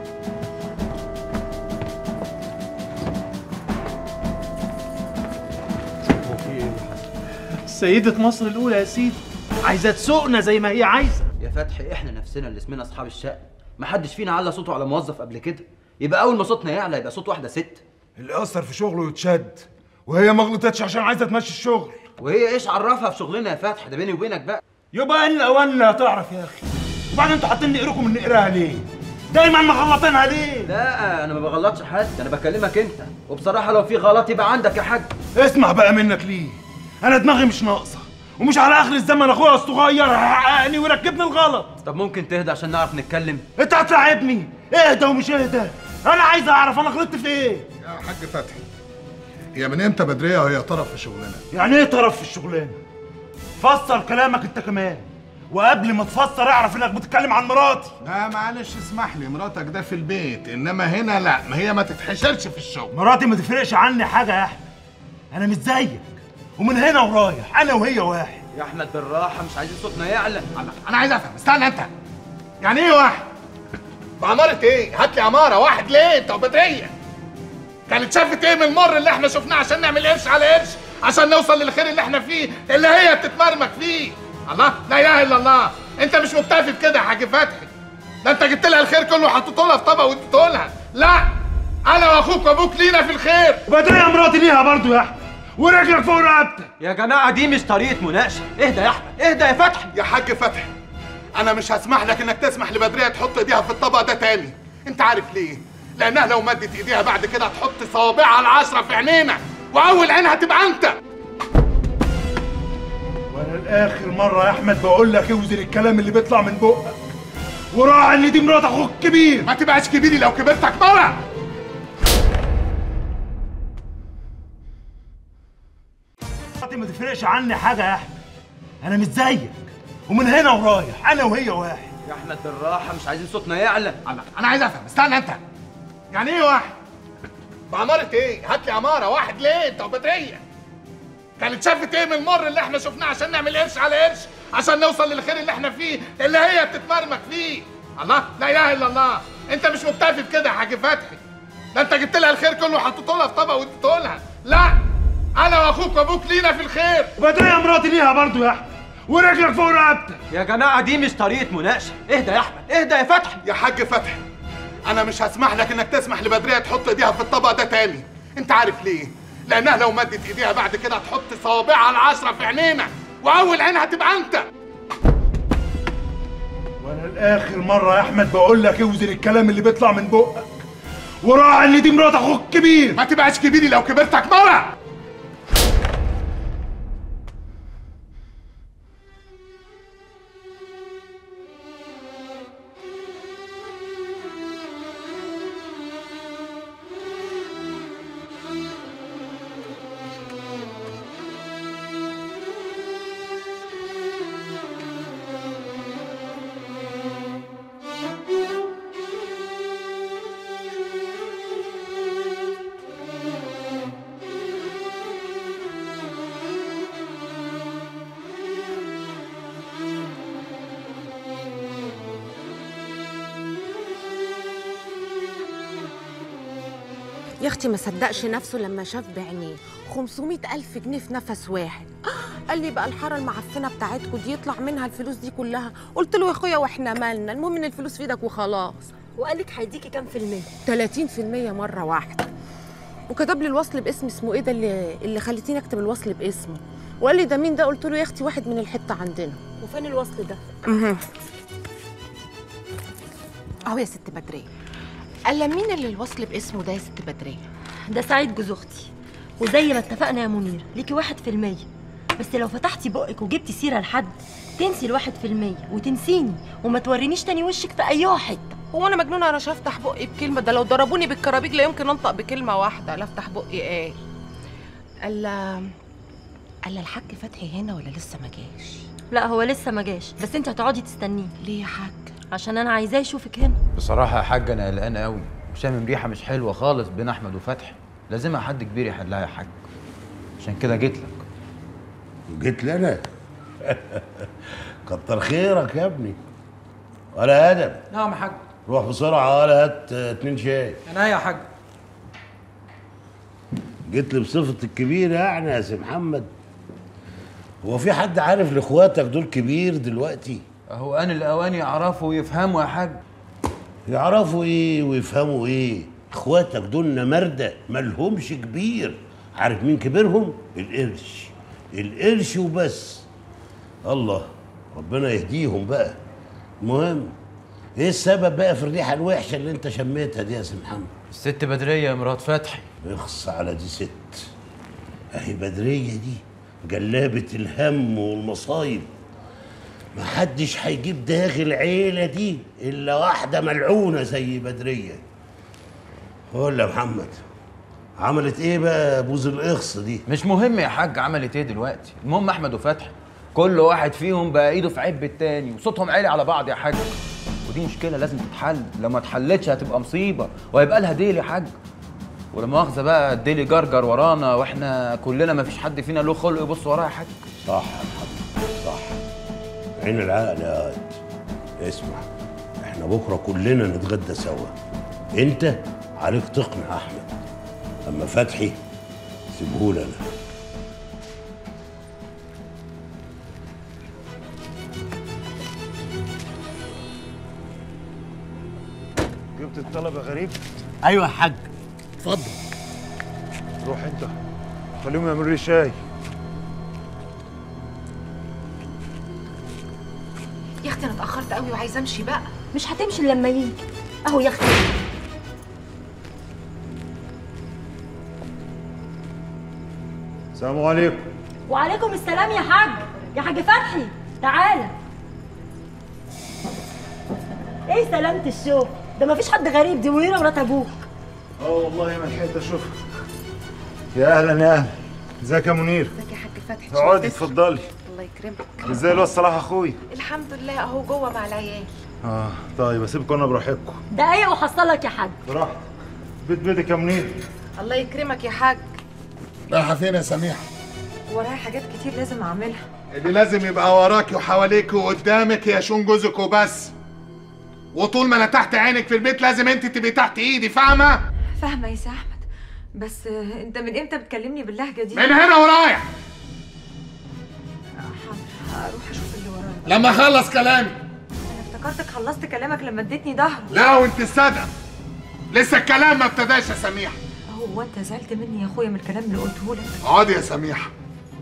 سيدة مصر الأولى يا سيدي عايزة تسوقنا زي ما هي عايزة يا فتحي احنا نفسنا اللي اسمنا اصحاب الشقه ما حدش فينا على صوته على موظف قبل كده يبقى اول ما صوتنا يعلى يبقى صوت واحده ست اللي اثر في شغله يتشد وهي ما غلطتش عشان عايزه تمشي الشغل وهي ايش عرفها في شغلنا يا فتحي ده بيني وبينك بقى يبقى ان الاوان هتعرف يا اخي وبعدين انتوا حاطين نقركم من نقراها ليه دايما مغلطينها ليه لا انا ما بغلطش حد انا بكلمك انت وبصراحه لو في غلط يبقى عندك يا حاج اسمع بقى منك ليه انا دماغي مش ناقصه ومش على اخر الزمن اخويا الصغير هيحققني ويركبني الغلط طب ممكن تهدى عشان نعرف نتكلم انت هتلاعبني اهدى ومش اهدى انا عايز اعرف انا غلطت في ايه يا حاج فتحي هي من امتى بدريه وهي طرف في شغلنا يعني ايه طرف في الشغلانه فسر كلامك انت كمان وقبل ما تفسر اعرف انك بتتكلم عن مراتي لا معلش اسمح لي مراتك ده في البيت انما هنا لا ما هي ما تتحشرش في الشغل مراتي ما تفرقش عني حاجه يا احمد انا مش زيك ومن هنا ورايح انا وهي واحد يا احمد بالراحه مش عايزين صوتنا يعلى انا عايز افهم استنى انت يعني ايه واحد بعمارة ايه هات لي عماره واحد ليه انت وبدريه كانت شافت ايه من المر اللي احنا شفناه عشان نعمل قرش على قرش عشان نوصل للخير اللي احنا فيه اللي هي بتتمرمك فيه الله لا اله الا الله انت مش مكتفي بكده يا حاج فتحي ده انت جبت لها الخير كله وحطيته لها في طبق واديته لها لا انا واخوك وابوك لينا في الخير بدريه مراتي ليها برضو يا احمد ورجلك فوق رقبتك يا جماعه دي مش طريقه مناقشه اهدى يا احمد اهدى يا فتحي يا حاج فتحي انا مش هسمح لك انك تسمح لبدريه تحط ايديها في الطبق ده تاني انت عارف ليه لانها لو مدت ايديها بعد كده هتحط صوابعها العشره في عينينا واول عين هتبقى انت وانا لاخر مره يا احمد بقول لك اوزن الكلام اللي بيطلع من بقك وراعي ان دي مرات اخوك الكبير ما تبقاش كبيري لو كبرتك مره مراتي ما تفرقش عني حاجه يا احمد انا مش زيك ومن هنا ورايح انا وهي واحد يا احمد بالراحه مش عايزين صوتنا يعلى انا عايز افهم استنى انت يعني ايه واحد بعمارة ايه هات لي عماره واحد ليه انت وبدريه كانت شافت ايه من المر اللي احنا شفناه عشان نعمل قرش على قرش عشان نوصل للخير اللي احنا فيه اللي هي بتتمرمك فيه الله لا اله الا الله انت مش مكتفي بكده يا حاج فتحي ده انت جبت لها الخير كله وحطيته لها في طبق واديته لها لا انا واخوك وابوك لينا في الخير بدريه مراتي ليها برضو يا احمد ورجلك فوق رقبتك يا جماعه دي مش طريقه مناقشه اهدى يا احمد اهدى يا فتحي يا حاج فتحي انا مش هسمح لك انك تسمح لبدريه تحط ايديها في الطبق ده تاني انت عارف ليه لانها لو مدت ايديها بعد كده هتحط صوابعها العشره في عينينا واول عين هتبقى انت وانا لاخر مره يا احمد بقول لك اوزن الكلام اللي بيطلع من بقك وراعي ان دي مرات اخوك الكبير ما تبقاش كبيري لو كبرتك مره يا اختي ما صدقش نفسه لما شاف بعينيه 500 ألف جنيه في نفس واحد قال لي بقى الحاره المعفنه بتاعتكم دي يطلع منها الفلوس دي كلها قلت له يا اخويا واحنا مالنا المهم ان الفلوس في ايدك وخلاص وقال لك هيديكي كام في المية 30% مرة واحدة وكتب لي الوصل باسم اسمه ايه ده اللي اللي خليتيني اكتب الوصل باسمه وقال لي ده مين ده قلت له يا اختي واحد من الحتة عندنا وفين الوصل ده اها اهو يا ست بدرية قال مين اللي الوصل باسمه ده يا ست بدرية ده سعيد جوز اختي وزي ما اتفقنا يا منير ليكي واحد في المية بس لو فتحتي بقك وجبتي سيرة لحد تنسي الواحد في المية وتنسيني وما تورينيش تاني وشك في أي حتة هو انا مجنونه انا مش هفتح بقي بكلمه ده لو ضربوني بالكرابيج لا يمكن انطق بكلمه واحده لا افتح بقي ايه قال قال الحاج فتحي هنا ولا لسه ما جاش لا هو لسه ما جاش بس انت هتقعدي تستنيه ليه يا حاج عشان انا عايزاه يشوفك هنا بصراحة يا حاج أنا قلقان قوي وشامم ريحة مش حلوة خالص بين أحمد وفتحي لازمها حد كبير يحلها يا حاج عشان كده جيت لك جيت لنا كتر خيرك يا ابني ولا ادم نعم يا حاج روح بسرعه ولا هات آه، اتنين شاي انا يا حاج جيت لي بصفة الكبير يعني يا سي محمد هو في حد عارف لاخواتك دول كبير دلوقتي هو أنا الأوان يعرفوا ويفهموا يا حاج يعرفوا ايه ويفهموا ايه اخواتك دول نمردة مالهمش كبير عارف مين كبيرهم القرش القرش وبس الله ربنا يهديهم بقى المهم ايه السبب بقى في الريحه الوحشه اللي انت شميتها دي يا سي محمد الست بدرية مرات فتحي اخص على دي ست اهي بدريه دي جلابه الهم والمصايب محدش هيجيب داخل العيله دي الا واحده ملعونه زي بدريه قول يا محمد عملت ايه بقى بوز الاخص دي مش مهم يا حاج عملت ايه دلوقتي المهم أحمد وفتحي كل واحد فيهم بقى ايده في عب التاني وصوتهم عالي على بعض يا حاج ودي مشكلة لازم تتحل لو ما اتحلتش هتبقى مصيبة وهيبقى لها ديل يا حاج ولا مؤاخذة بقى الديل جرجر ورانا واحنا كلنا ما فيش حد فينا له خلق يبص وراه يا حاج صح يا محمد صح عين العقل يا واد اسمع احنا بكره كلنا نتغدى سوا انت عليك تقنع احمد اما فتحي سيبهولي انا جبت الطلب يا غريب ايوه يا حاج اتفضل روح انت خليهم يعملوا لي شاي يا اختي انا اتاخرت قوي وعايزه امشي بقى مش هتمشي إلا لما يجي اهو يا اختي السلام عليكم وعليكم السلام يا حاج يا حاج فتحي تعالى ايه سلامة الشوق ده مفيش حد غريب دي منيرة مرات ابوك اه والله ما لحقت اشوفها يا اهلا يا اهلا ازيك يا منير ازيك يا حاج فتحي اقعدي شوف اتفضلي الله يكرمك ازاي الواد صلاح اخوي الحمد لله اهو جوه مع العيال اه طيب اسيبكم انا براحتكم دقايق وحصلك يا حاج براحتك بيت بيتك يا منير الله يكرمك يا حاج رايحه فين يا سميحه ورايا حاجات كتير لازم اعملها اللي لازم يبقى وراك وحواليك وقدامك يا شون جوزك وبس وطول ما انا تحت عينك في البيت لازم انت تبقي تحت ايدي فاهمه فاهمة يا سي أحمد بس آه، أنت من إمتى بتكلمني باللهجة دي؟ من هنا ورايح هروح أشوف اللي ورايا لما اخلص كلامي أنا افتكرتك خلصت كلامك لما اديتني ظهر لا وانت الصدق لسه الكلام ما ابتداش يا سميحه هو أنت زعلت مني يا أخويا من الكلام اللي قلته لك؟ اقعدي يا سميحه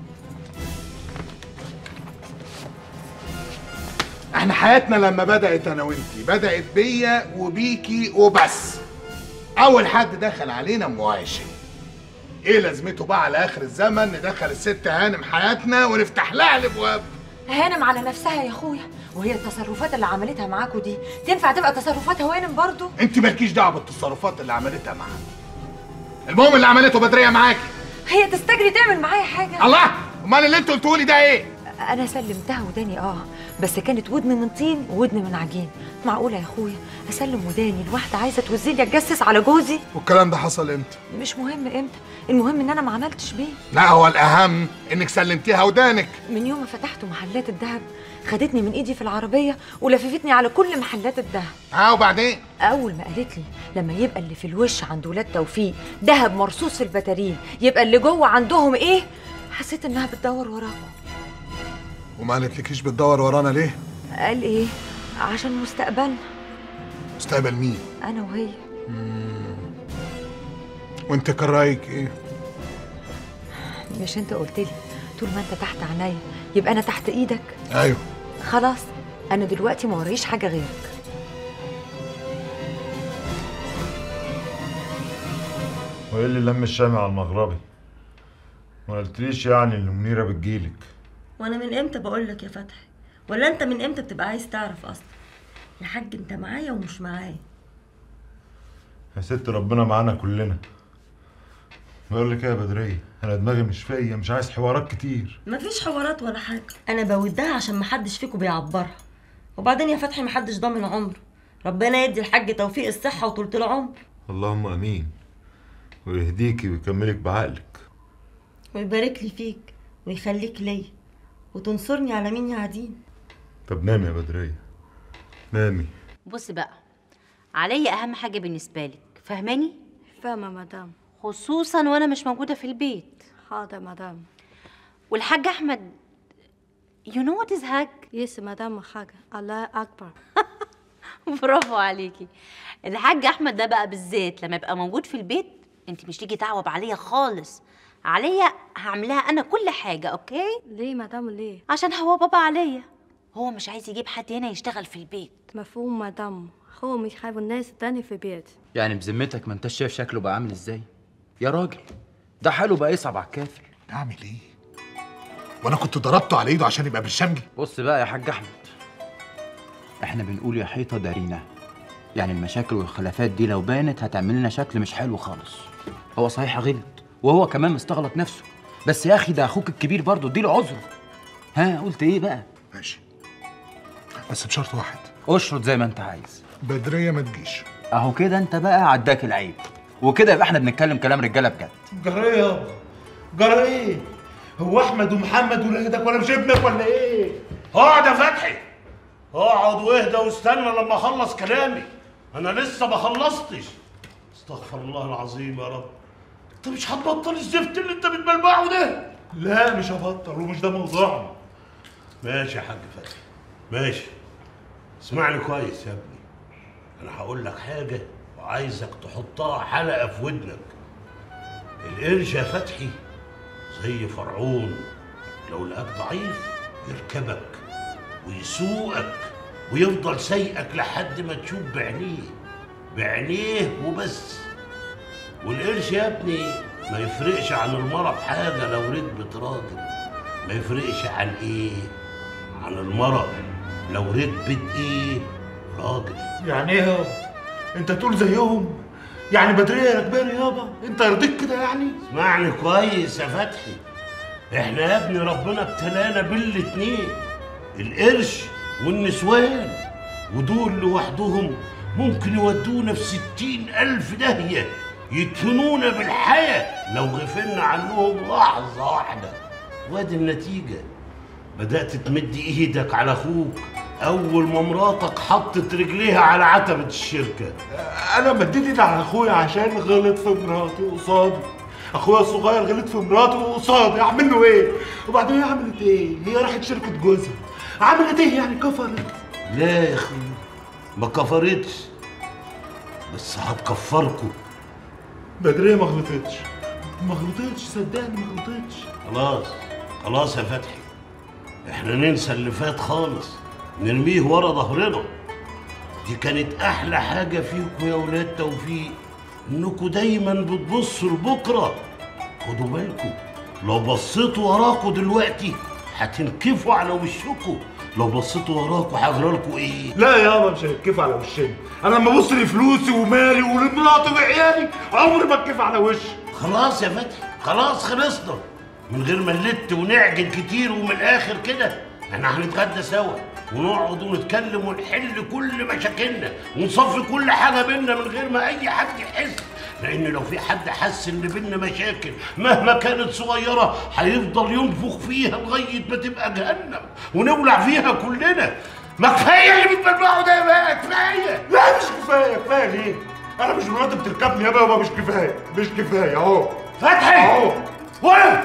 احنا حياتنا لما بدأت انا وانتي بدأت بيا وبيكي وبس اول حد دخل علينا مواشي ايه لازمته بقى على اخر الزمن ندخل الست هانم حياتنا ونفتح لها الابواب هانم على نفسها يا أخويا وهي التصرفات اللي عملتها معاكوا دي تنفع تبقى تصرفات هوانم برضو؟ انت مالكيش دعوه بالتصرفات اللي عملتها معاها المهم اللي عملته بدريه معاكي هي تستجري تعمل معايا حاجة؟ الله امال اللي انت قلتولي ده ايه أنا سلمتها وداني آه بس كانت ودن من طين وودن من عجين معقولة يا أخويا أسلم وداني لواحدة عايزة توزيني أتجسس على جوزي؟ والكلام ده حصل امتى مش مهم امتى المهم ان انا ما عملتش بيه لا هو الاهم انك سلمتيها ودانك من يوم ما فتحت محلات الذهب خدتني من ايدي في العربيه ولففتني على كل محلات الذهب اه وبعدين اول ما قالت لي لما يبقى اللي في الوش عند ولاد توفيق ذهب مرصوص في البتارين يبقى اللي جوه عندهم ايه حسيت انها بتدور وراكم وما قالتلكيش بتدور ورانا ليه قال ايه عشان مستقبلنا مستقبل مين انا وهي وانت كان رايك ايه مش انت قلت لي طول ما انت تحت عينيا يبقى انا تحت ايدك ايوه خلاص انا دلوقتي ما وريش حاجه غيرك وايه اللي لم الشامع على المغربي ما قلتليش يعني ان منيره بتجيلك وانا من امتى بقول لك يا فتحي ولا انت من امتى بتبقى عايز تعرف اصلا يا حاج انت معايا ومش معايا يا ست ربنا معانا كلنا بقول لك ايه يا بدريه انا دماغي مش فيا مش عايز حوارات كتير مفيش حوارات ولا حاجه انا بودها عشان محدش فيكم بيعبرها وبعدين يا فتحي محدش ضامن عمره ربنا يدي الحاج توفيق الصحه وطولة العمر اللهم امين ويهديكي ويكملك بعقلك ويبارك لي فيك ويخليك ليا وتنصرني على مين يعاديني طب نامي يا بدريه نامي بص بقى عليا اهم حاجه بالنسبه لك فاهماني فاهمة مدام خصوصا وانا مش موجوده في البيت حاضر مدام والحاج احمد you know what is hag يس مدام حاجة الله أكبر برافو عليكي الحاج احمد ده بقى بالذات لما يبقى موجود في البيت انت مش تيجي تعوب عليا خالص عليا هعملها انا كل حاجه اوكي ليه مدام ليه عشان هو بابا عليا هو مش عايز يجيب حد هنا يشتغل في البيت مفهوم مدام هو مش عايز الناس تاني في البيت يعني بذمتك ما انتش شايف شكله بقى عامل ازاي يا راجل ده حاله بقى يصعب على الكافر اعمل ايه وانا كنت ضربته على ايده عشان يبقى بالشمجي بص بقى يا حاج احمد احنا بنقول يا حيطه دارينا يعني المشاكل والخلافات دي لو بانت هتعمل لنا شكل مش حلو خالص هو صحيح غلط وهو كمان مستغلط نفسه بس يا اخي ده اخوك الكبير برضه اديله عذره ها قلت ايه بقى ماشي بس بشرط واحد اشرط زي ما انت عايز بدريه ما تجيش اهو كده انت بقى عداك العيب وكده يبقى احنا بنتكلم كلام رجاله بجد جرى ايه يابا جرى ايه هو احمد ومحمد ولادك ولا مش ابنك ولا ايه اقعد يا فتحي اقعد واهدى واستنى لما اخلص كلامي انا لسه ما خلصتش استغفر الله العظيم يا رب انت مش هتبطل الزفت اللي انت بتبلبعه ده لا مش هبطل ومش ده موضوعنا ماشي يا حاج فتحي ماشي اسمعني كويس يا ابني انا هقول لك حاجه وعايزك تحطها حلقه في ودنك القرش يا فتحي زي فرعون لو لقاك ضعيف يركبك ويسوقك ويفضل سايقك لحد ما تشوف بعينيه بعينيه وبس والقرش يا ابني ما يفرقش عن المرة بحاجة لو ركبت راجل ما يفرقش عن ايه عن المرة لو ركبت ايه راجل يعني ايه يابا انت تقول زيهم يعني بدريه راكباني يابا انت يرضيك كده يعني اسمعني كويس يا فتحي احنا يا ابني ربنا ابتلانا بالاتنين القرش والنسوان ودول لوحدهم ممكن يودونا في ستين ألف داهية يدفنونا بالحياة لو غفلنا عنهم لحظة واحدة وادي النتيجة بدأت تمد ايدك على اخوك اول ما مراتك حطت رجليها على عتبة الشركة انا مديت ايدي على اخويا عشان غلط في مراتي قصادي اخويا الصغير غلط في مراته قصادي اعمل له ايه وبعدين هي عملت ايه هي راحت شركه جوزها عملت ايه يعني كفرت لا يا اخي ما كفرتش بس هتكفركوا بدريه ما غلطتش ما غلطتش صدقني ما غلطتش خلاص خلاص يا فتحي احنا ننسى اللي فات خالص نرميه ورا ظهرنا دي كانت احلى حاجه فيكم يا ولاد توفيق انكم دايما بتبصوا لبكره خدوا بالكم لو بصيتوا وراكوا دلوقتي هتنكفوا على وشكم لو بصيتوا وراكوا هيجرى لكم ايه لا يابا مش هيتكفى على وشنا انا لما ابص لفلوسي ومالي ولمراتي وعيالي عمري ما اتكفى على وشي خلاص يا فتحي خلاص خلصنا من غير ما نلت ونعجن كتير ومن الاخر كده احنا هنتغدى سوا ونقعد ونتكلم ونحل كل مشاكلنا ونصفي كل حاجه بينا من غير ما اي حد يحس لان لو في حد حس ان بينا مشاكل مهما كانت صغيره هيفضل ينفخ فيها لغايه ما تبقى جهنم ونولع فيها كلنا ما كفايه اللي بتبلعه ده بقى كفايه لا مش كفايه كفايه ليه انا مش مراتي بتركبني يابا يابا مش كفايه مش كفايه اهو فتحي اهو ولا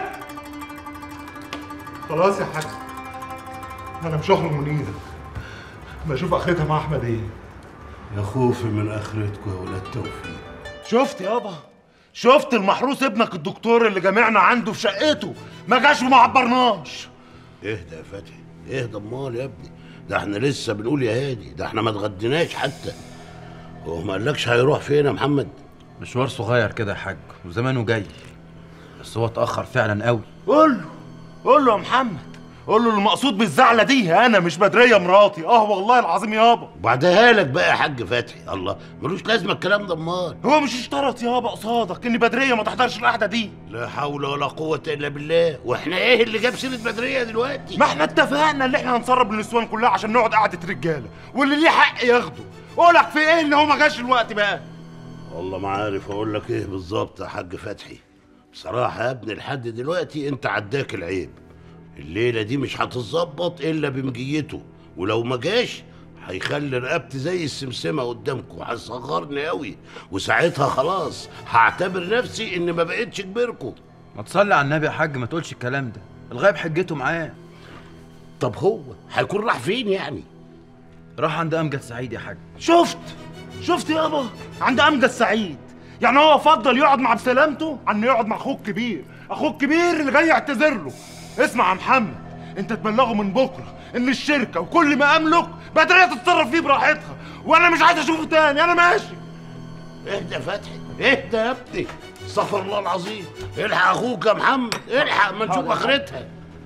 خلاص يا حاج انا مش هخرج من ايدك ما اشوف اخرتها مع احمد ايه يا خوفي من اخرتكم يا ولاد توفيق شفت يابا شفت المحروس ابنك الدكتور اللي جامعنا عنده في شقته ما جاش وما عبرناش اهدى يا فتحي اهدى امال يا ابني ده احنا لسه بنقول يا هادي ده احنا ما اتغديناش حتى هو ما قالكش هيروح فين يا محمد مشوار صغير كده يا حاج وزمانه جاي بس هو اتأخر فعلا قوي قول له قول له يا محمد قول له المقصود بالزعلة دي انا مش بدرية مراتي اه والله العظيم يابا وبعدها لك بقى يا حاج فتحي الله ملوش لازمه الكلام ده امال هو مش اشترط يابا قصادك ان بدرية ما تحضرش القعدة دي لا حول ولا قوه الا بالله واحنا ايه اللي جاب سيره بدريه دلوقتي ما احنا اتفقنا ان احنا هنسرب النسوان كلها عشان نقعد قعدة رجالة واللي ليه حق ياخده قولك في ايه ان هو ما جاش الوقت بقى والله ما عارف اقول لك ايه بالظبط يا حاج فتحي بصراحه يا ابني لحد دلوقتي انت عداك العيب الليله دي مش هتتظبط الا بمجيته ولو ما جاش هيخلي رقبتي زي السمسمه قدامكم هيصغرني قوي وساعتها خلاص هعتبر نفسي ان ما بقتش كبيركم ما تصلي على النبي يا حاج ما تقولش الكلام ده الغايب حجته معاه طب هو هيكون راح فين يعني راح عند امجد سعيد يا حاج شفت شفت يابا عند امجد سعيد يعني هو فضل يقعد مع بسلامته عن انه يقعد مع اخوه الكبير اخوه الكبير اللي جاي يعتذر له اسمع يا محمد انت تبلغه من بكره ان الشركه وكل ما املك بدريه تتصرف فيه براحتها وانا مش عايز اشوفه تاني انا ماشي اهدى يا فتحي اهدى يا ابني استغفر الله العظيم الحق اخوك يا محمد الحق ما نشوف اخرتها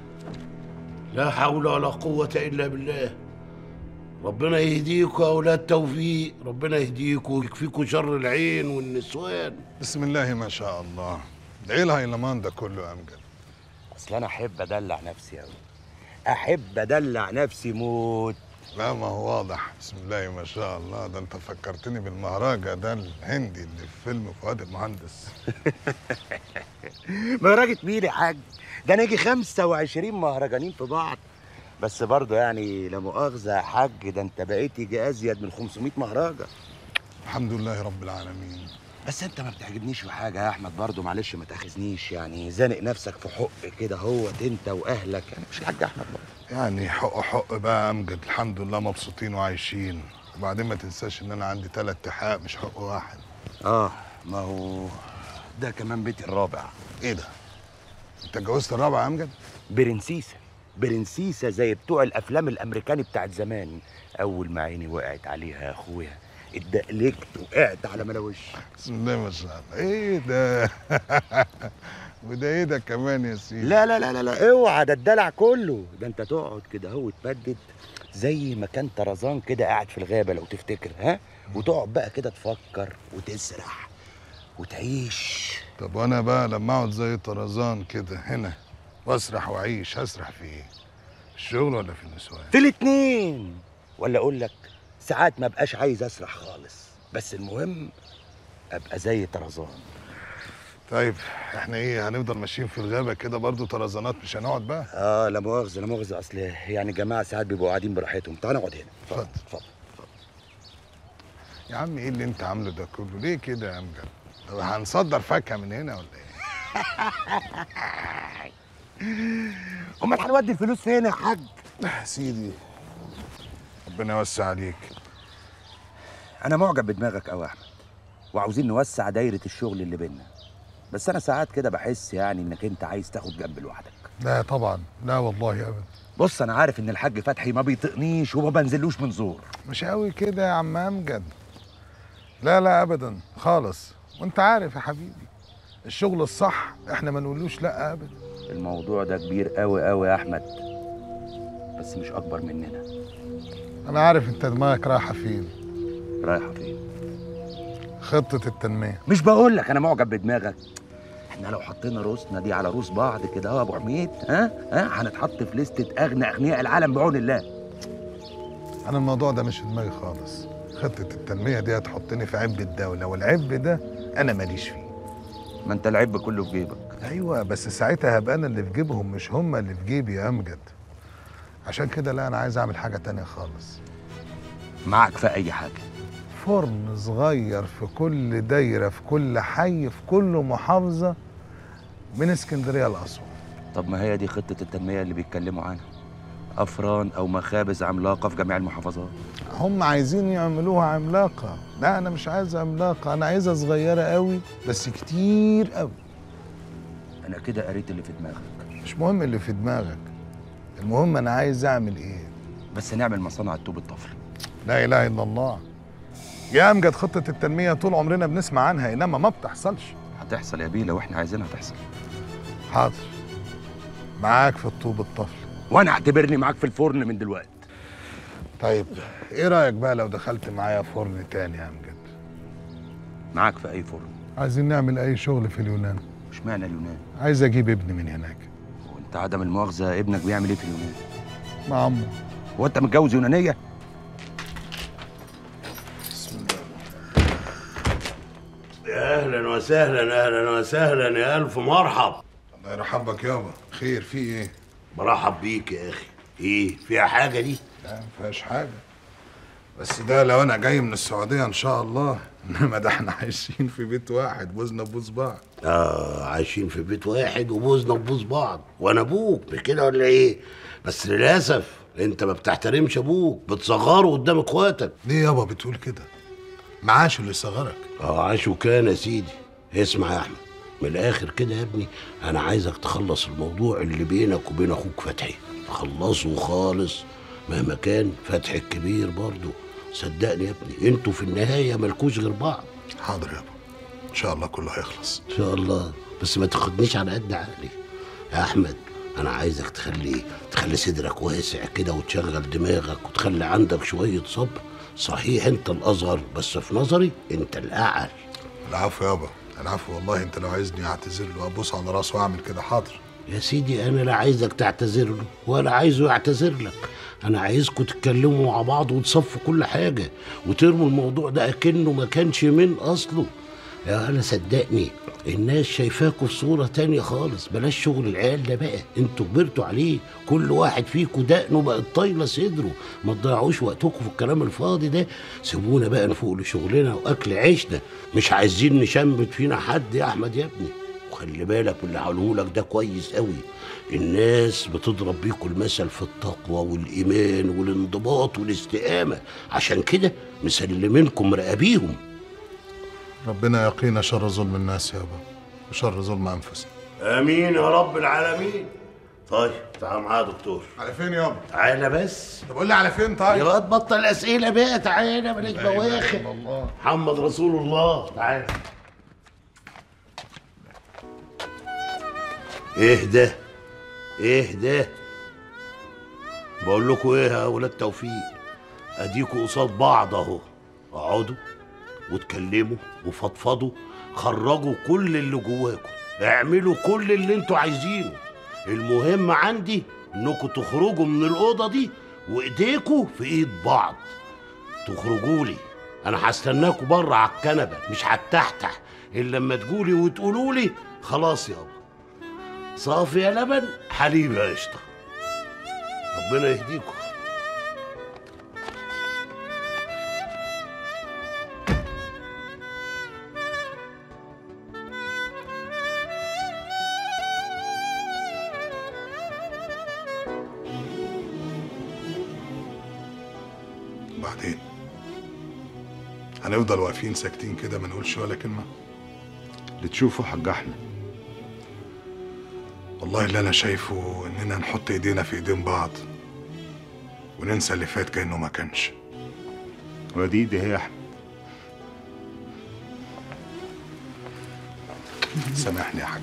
لا حول ولا قوة إلا بالله ربنا يهديكوا يا أولاد توفيق ربنا يهديكوا ويكفيكوا شر العين والنسوان بسم الله ما شاء الله ده ايه الهيلمان ده كله يا امجد اصل انا احب ادلع نفسي قوي احب ادلع نفسي موت لا ما هو واضح بسم الله ما شاء الله ده انت فكرتني بالمهرجة ده الهندي اللي في فيلم فؤاد المهندس مهرجة مين يا حاج ده انا يجي 25 مهرجانين في بعض بس برضه يعني لا مؤاخذة يا حاج ده انت بقيت يجي ازيد من 500 مهرجة الحمد لله رب العالمين بس انت ما بتعجبنيش في حاجة يا احمد برضه معلش ما تاخذنيش يعني زانق نفسك في حق كده هوت انت واهلك يعني مش الحاج احمد برضه يعني حق حق بقى يا امجد الحمد لله مبسوطين وعايشين وبعدين ما تنساش ان انا عندي ثلاث تحقق مش حق واحد اه ما هو ده كمان بيتي الرابع ايه ده انت اتجوزت الرابع يا امجد برنسيسة برنسيسة زي بتوع الافلام الامريكاني بتاعت زمان اول ما عيني وقعت عليها يا اخويا اتدقلقت وقعت على ملاوش بسم الله ما شاء الله ايه ده وده ايه ده كمان يا سيدي لا لا لا لا لا اوعى ده الدلع كله ده انت تقعد كده هو تمدد زي ما كان طرزان كده قاعد في الغابه لو تفتكر ها وتقعد بقى كده تفكر وتسرح وتعيش طب وانا بقى لما اقعد زي طرزان كده هنا واسرح واعيش هسرح في ايه في الشغل ولا في النسوان في الاتنين ولا اقول لك ساعات ما بقاش عايز اسرح خالص بس المهم ابقى زي طرزان طيب احنا ايه هنفضل ماشيين في الغابه كده برضو طرزانات مش هنقعد بقى اه لا مؤاخذه لا مؤاخذه اصل يعني جماعه ساعات بيبقوا قاعدين براحتهم تعال نقعد هنا اتفضل اتفضل يا عم ايه اللي انت عامله ده كله ليه كده يا امجد طب هنصدر فاكهه من هنا ولا ايه امال هنودي الفلوس فين يا حاج يا سيدي ربنا يوسع عليك انا معجب بدماغك قوي يا احمد وعاوزين نوسع دايره الشغل اللي بينا بس انا ساعات كده بحس يعني انك انت عايز تاخد جنب لوحدك لا طبعا لا والله ابدا بص انا عارف ان الحاج فتحي ما بيطقنيش وما بنزلوش من زور مش قوي كده يا عم امجد لا لا ابدا خالص وانت عارف يا حبيبي الشغل الصح احنا ما نقولوش لا ابدا الموضوع ده كبير قوي قوي يا احمد بس مش اكبر مننا انا عارف انت دماغك رايحه فين رايحه فين خطه التنميه مش بقول لك انا معجب بدماغك احنا لو حطينا روسنا دي على روس بعض كده اهو يا ابو حميد ها ها هنتحط في لستة اغنى اغنياء العالم بعون الله انا الموضوع ده مش في دماغي خالص خطه التنميه دي هتحطني في عبء الدوله والعبء ده انا ماليش فيه ما انت العب كله في جيبك ايوه بس ساعتها هبقى انا اللي في جيبهم مش هم اللي في جيبي يا امجد عشان كده لا انا عايز اعمل حاجه تانية خالص معك في اي حاجه فرن صغير في كل دايره في كل حي في كل محافظه من اسكندريه لاسوان طب ما هي دي خطه التنميه اللي بيتكلموا عنها افران او مخابز عملاقه في جميع المحافظات هم عايزين يعملوها عملاقة لا أنا مش عايز عملاقة أنا عايزها صغيرة قوي بس كتير قوي انا كده قريت اللي في دماغك مش مهم اللي في دماغك المهم أنا عايز أعمل إيه بس نعمل مصانع الطوب الطفل لا إله إلا الله يا أمجد خطة التنمية طول عمرنا بنسمع عنها إنما ما بتحصلش هتحصل يا بيه لو احنا عايزينها تحصل حاضر معاك في الطوب الطفل وانا اعتبرني معاك في الفرن من دلوقتي طيب إيه رأيك بقى لو دخلت معايا فرن تاني يا أمجد معاك في اي فرن عايزين نعمل أي شغل في اليونان اشمعنى اليونان عايز أجيب ابني من هناك وانت عدم المؤاخذه ابنك بيعمل ايه في اليونان مع عمه هو انت متجوز يونانيه يا اهلا وسهلا اهلا وسهلا يا الف مرحب الله يرحبك يابا خير في ايه برحب بيك يا اخي ايه فيها حاجه دي لا ما فيهاش حاجه بس ده لو انا جاي من السعوديه ان شاء الله انما ده احنا عايشين في بيت واحد بوزنا بوز بعض اه عايشين في بيت واحد وبوزنا ببوز بعض وانا ابوك مش كده ولا ايه بس للاسف انت ما بتحترمش ابوك بتصغره قدام اخواتك ليه يابا بتقول كده معاش اللي صغرك اه عاش وكان يا سيدي اسمع يا احمد من الاخر كده يا ابني انا عايزك تخلص الموضوع اللي بينك وبين اخوك فتحي تخلصه خالص مهما كان فتحي الكبير برضه صدقني يا ابني انتوا في النهايه مالكوش غير بعض حاضر يابا ان شاء الله كله هيخلص ان شاء الله بس ما تاخدنيش على قد عقلي يا احمد انا عايزك تخلي تخلي صدرك واسع كده وتشغل دماغك وتخلي عندك شويه صبر صحيح انت الاصغر بس في نظري انت الاعل العفو يابا العفو والله انت لو عايزني اعتذر له ابوس على راسه واعمل كده حاضر يا سيدي انا لا عايزك تعتذر له ولا عايزه يعتذر لك انا عايزكم تتكلموا مع بعض وتصفوا كل حاجه وترموا الموضوع ده اكنه ما كانش من اصله يا انا صدقني الناس شايفاكوا في صورة تانية خالص بلاش شغل العيال ده بقى انتوا كبرتوا عليه كل واحد فيكوا دقنه بقت طايلة صدره ما تضيعوش وقتكم في الكلام الفاضي ده سيبونا بقى نفوق لشغلنا واكل عيشنا مش عايزين نشمت فينا حد يا احمد يا ابني وخلي بالك من اللي هقولهولك ده كويس قوي الناس بتضرب بيكوا المثل في التقوى والايمان والانضباط والاستقامه عشان كده مسلمينكم رقابيهم ربنا يقينا شر ظلم الناس يابا وشر ظلم انفسنا امين يا رب العالمين طيب تعال معايا يا دكتور على فين يابا تعالى بس طب قول لي على فين طيب يا واد بطل اسئله بقى تعالى بلاش لا إله بواخر إلا الله. محمد رسول الله تعالى ايه ده ايه ده بقول لكم ايه يا ولاد توفيق اديكوا قصاد بعض اهو اقعدوا واتكلموا وفضفضوا خرجوا كل اللي جواكم اعملوا كل اللي انتوا عايزينه المهم عندي انكم تخرجوا من الاوضه دي وايديكوا في ايد بعض تخرجوا لي انا هستناكوا بره على الكنبه مش هتحتح الا لما تقولي وتقولوا لي خلاص يابا صافي يا لبن حليب يا قشطه ربنا يهديكم وبعدين هنفضل واقفين ساكتين كده ما نقولش ولا كلمه اللي تشوفه حاج احمد والله اللي انا شايفه اننا نحط ايدينا في ايدين بعض وننسى اللي فات كانه ما كانش ودي ايدي هي يا احمد سامحني يا حاج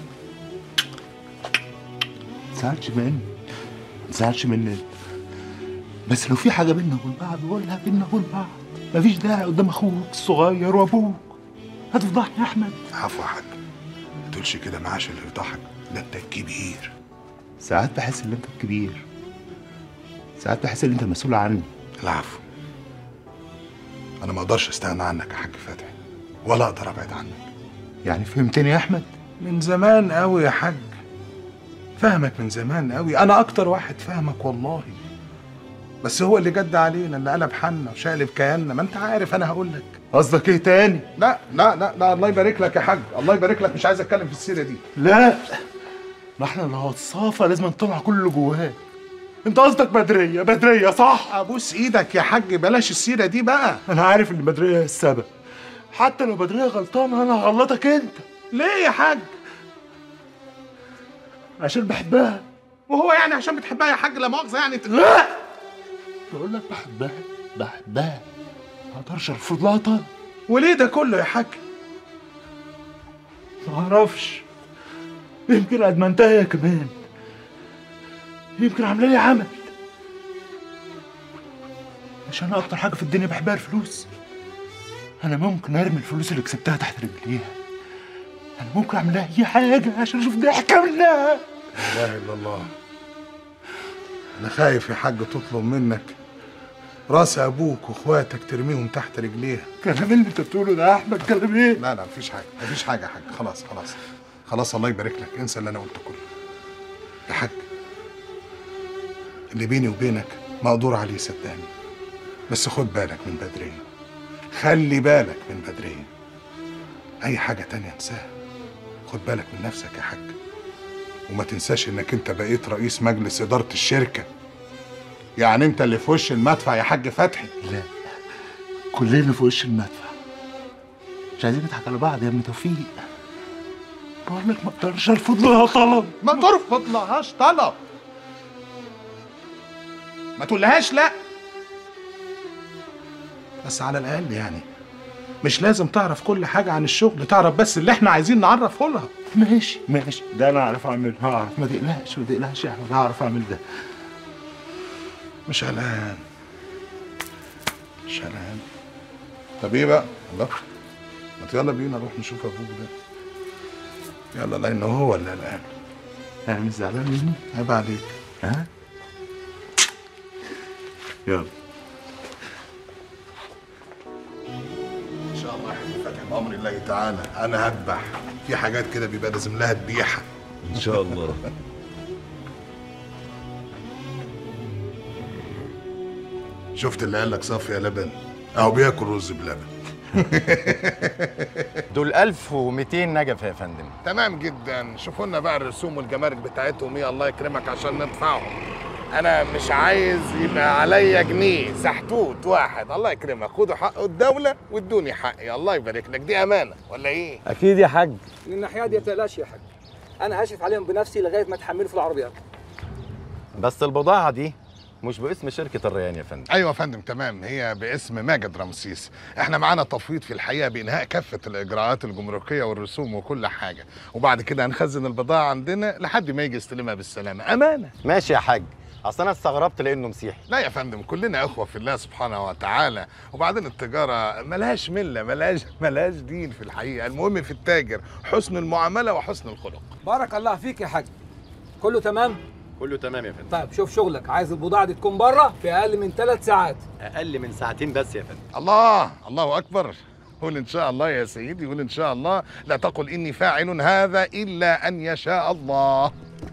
تزعلش مني تزعلش مني بس لو في حاجه بينا وبين بعض قولها بينا وبين بعض مفيش داعي قدام اخوك الصغير وابوك هتفضحني يا احمد عفو يا حاج ما تقولش كده معاش اللي يفضحك ده انت الكبير ساعات بحس ان انت الكبير ساعات بحس ان انت المسؤول عني العفو انا ما اقدرش استغنى عنك يا حاج فتحي ولا اقدر ابعد عنك يعني فهمتني يا احمد من زمان قوي يا حاج فاهمك من زمان قوي انا اكتر واحد فاهمك والله بس هو اللي جد علينا اللي قلب حالنا وشقلب كياننا ما انت عارف انا هقول لك قصدك ايه تاني لا لا لا لا الله يبارك لك يا حاج الله يبارك لك مش عايز اتكلم في السيره دي لا ما احنا لو هتصافى لازم نطلع كل اللي جواك انت قصدك بدريه بدريه صح ابوس ايدك يا حاج بلاش السيره دي بقى انا عارف ان بدريه هي السبب حتى لو بدريه غلطانه انا هغلطك انت ليه يا حاج عشان بحبها وهو يعني عشان بتحبها يا حاج لا مؤاخذه يعني ت- لا بقول لك بحبها بحبها ما اقدرش ارفض لها طلب وليه ده كله يا حاج ما اعرفش يمكن ادمنتها هي كمان يمكن عامله لي عمل مش انا اكتر حاجه في الدنيا بحبها الفلوس انا ممكن ارمي الفلوس اللي كسبتها تحت رجليها انا ممكن اعمل لها اي حاجه عشان اشوف ضحكه منها لا اله الا الله انا خايف يا حاج تطلب منك راس ابوك واخواتك ترميهم تحت رجليها كلام اللي انت بتقوله ده يا احمد كلام ايه لا لا مفيش حاجه مفيش حاجه يا حاج خلاص خلاص خلاص الله يبارك لك انسى اللي انا قلته كله يا حاج اللي بيني وبينك مقدور عليه صدقني بس خد بالك من بدريه خلي بالك من بدريه اي حاجه تانية انساها خد بالك من نفسك يا حاج وما تنساش انك انت بقيت رئيس مجلس اداره الشركه يعني انت اللي في وش المدفع يا حاج فتحي لا كلنا في وش المدفع مش عايزين نضحك على بعض يا ابن توفيق بقول لك ما اقدرش ارفض لها طلب ما ترفض لهاش طلب ما تقولهاش لا بس على الاقل يعني مش لازم تعرف كل حاجه عن الشغل تعرف بس اللي احنا عايزين نعرفه لها ماشي ماشي ده انا اعرف اعمله هعرف ما تقلقش ما تقلقش يا احمد هعرف اعمل ده مش قلقان مش قلقان طب ايه بقى الله ما يلا بينا نروح نشوف ابوك ده يلا لان هو اللي قلقان انا مش زعلان مني عيب عليك ها يلا ان شاء الله يا حبيبي فاتح بامر الله تعالى انا هذبح في حاجات كده بيبقى لازم لها ذبيحه ان شاء الله شفت اللي قال لك صافي يا لبن اهو بياكل رز بلبن دول 1200 نجف يا فندم تمام جدا شوفوا لنا بقى الرسوم والجمارك بتاعتهم ايه الله يكرمك عشان ندفعهم انا مش عايز يبقى عليا جنيه سحتوت واحد الله يكرمك خدوا حق الدوله وادوني حقي الله يبارك لك دي امانه ولا ايه اكيد يا حاج من الناحيه دي ما تقلقش يا حاج انا هشرف عليهم بنفسي لغايه ما تحملوا في العربيات بس البضاعه دي مش باسم شركه الريان يا فندم ايوه يا فندم تمام هي باسم ماجد رمسيس احنا معانا تفويض في الحقيقه بانهاء كافه الاجراءات الجمركيه والرسوم وكل حاجه وبعد كده هنخزن البضاعه عندنا لحد ما يجي يستلمها بالسلامه امانه ماشي يا حاج اصل انا استغربت لانه مسيحي لا يا فندم كلنا اخوه في الله سبحانه وتعالى وبعدين التجاره ملهاش مله ملهاش ملهاش دين في الحقيقه المهم في التاجر حسن المعامله وحسن الخلق بارك الله فيك يا حاج كله تمام كله تمام يا فندم طيب شوف شغلك عايز البضاعه دي تكون بره في اقل من ثلاث ساعات اقل من ساعتين بس يا فندم الله الله اكبر قول ان شاء الله يا سيدي قول ان شاء الله لا تقل اني فاعل هذا الا ان يشاء الله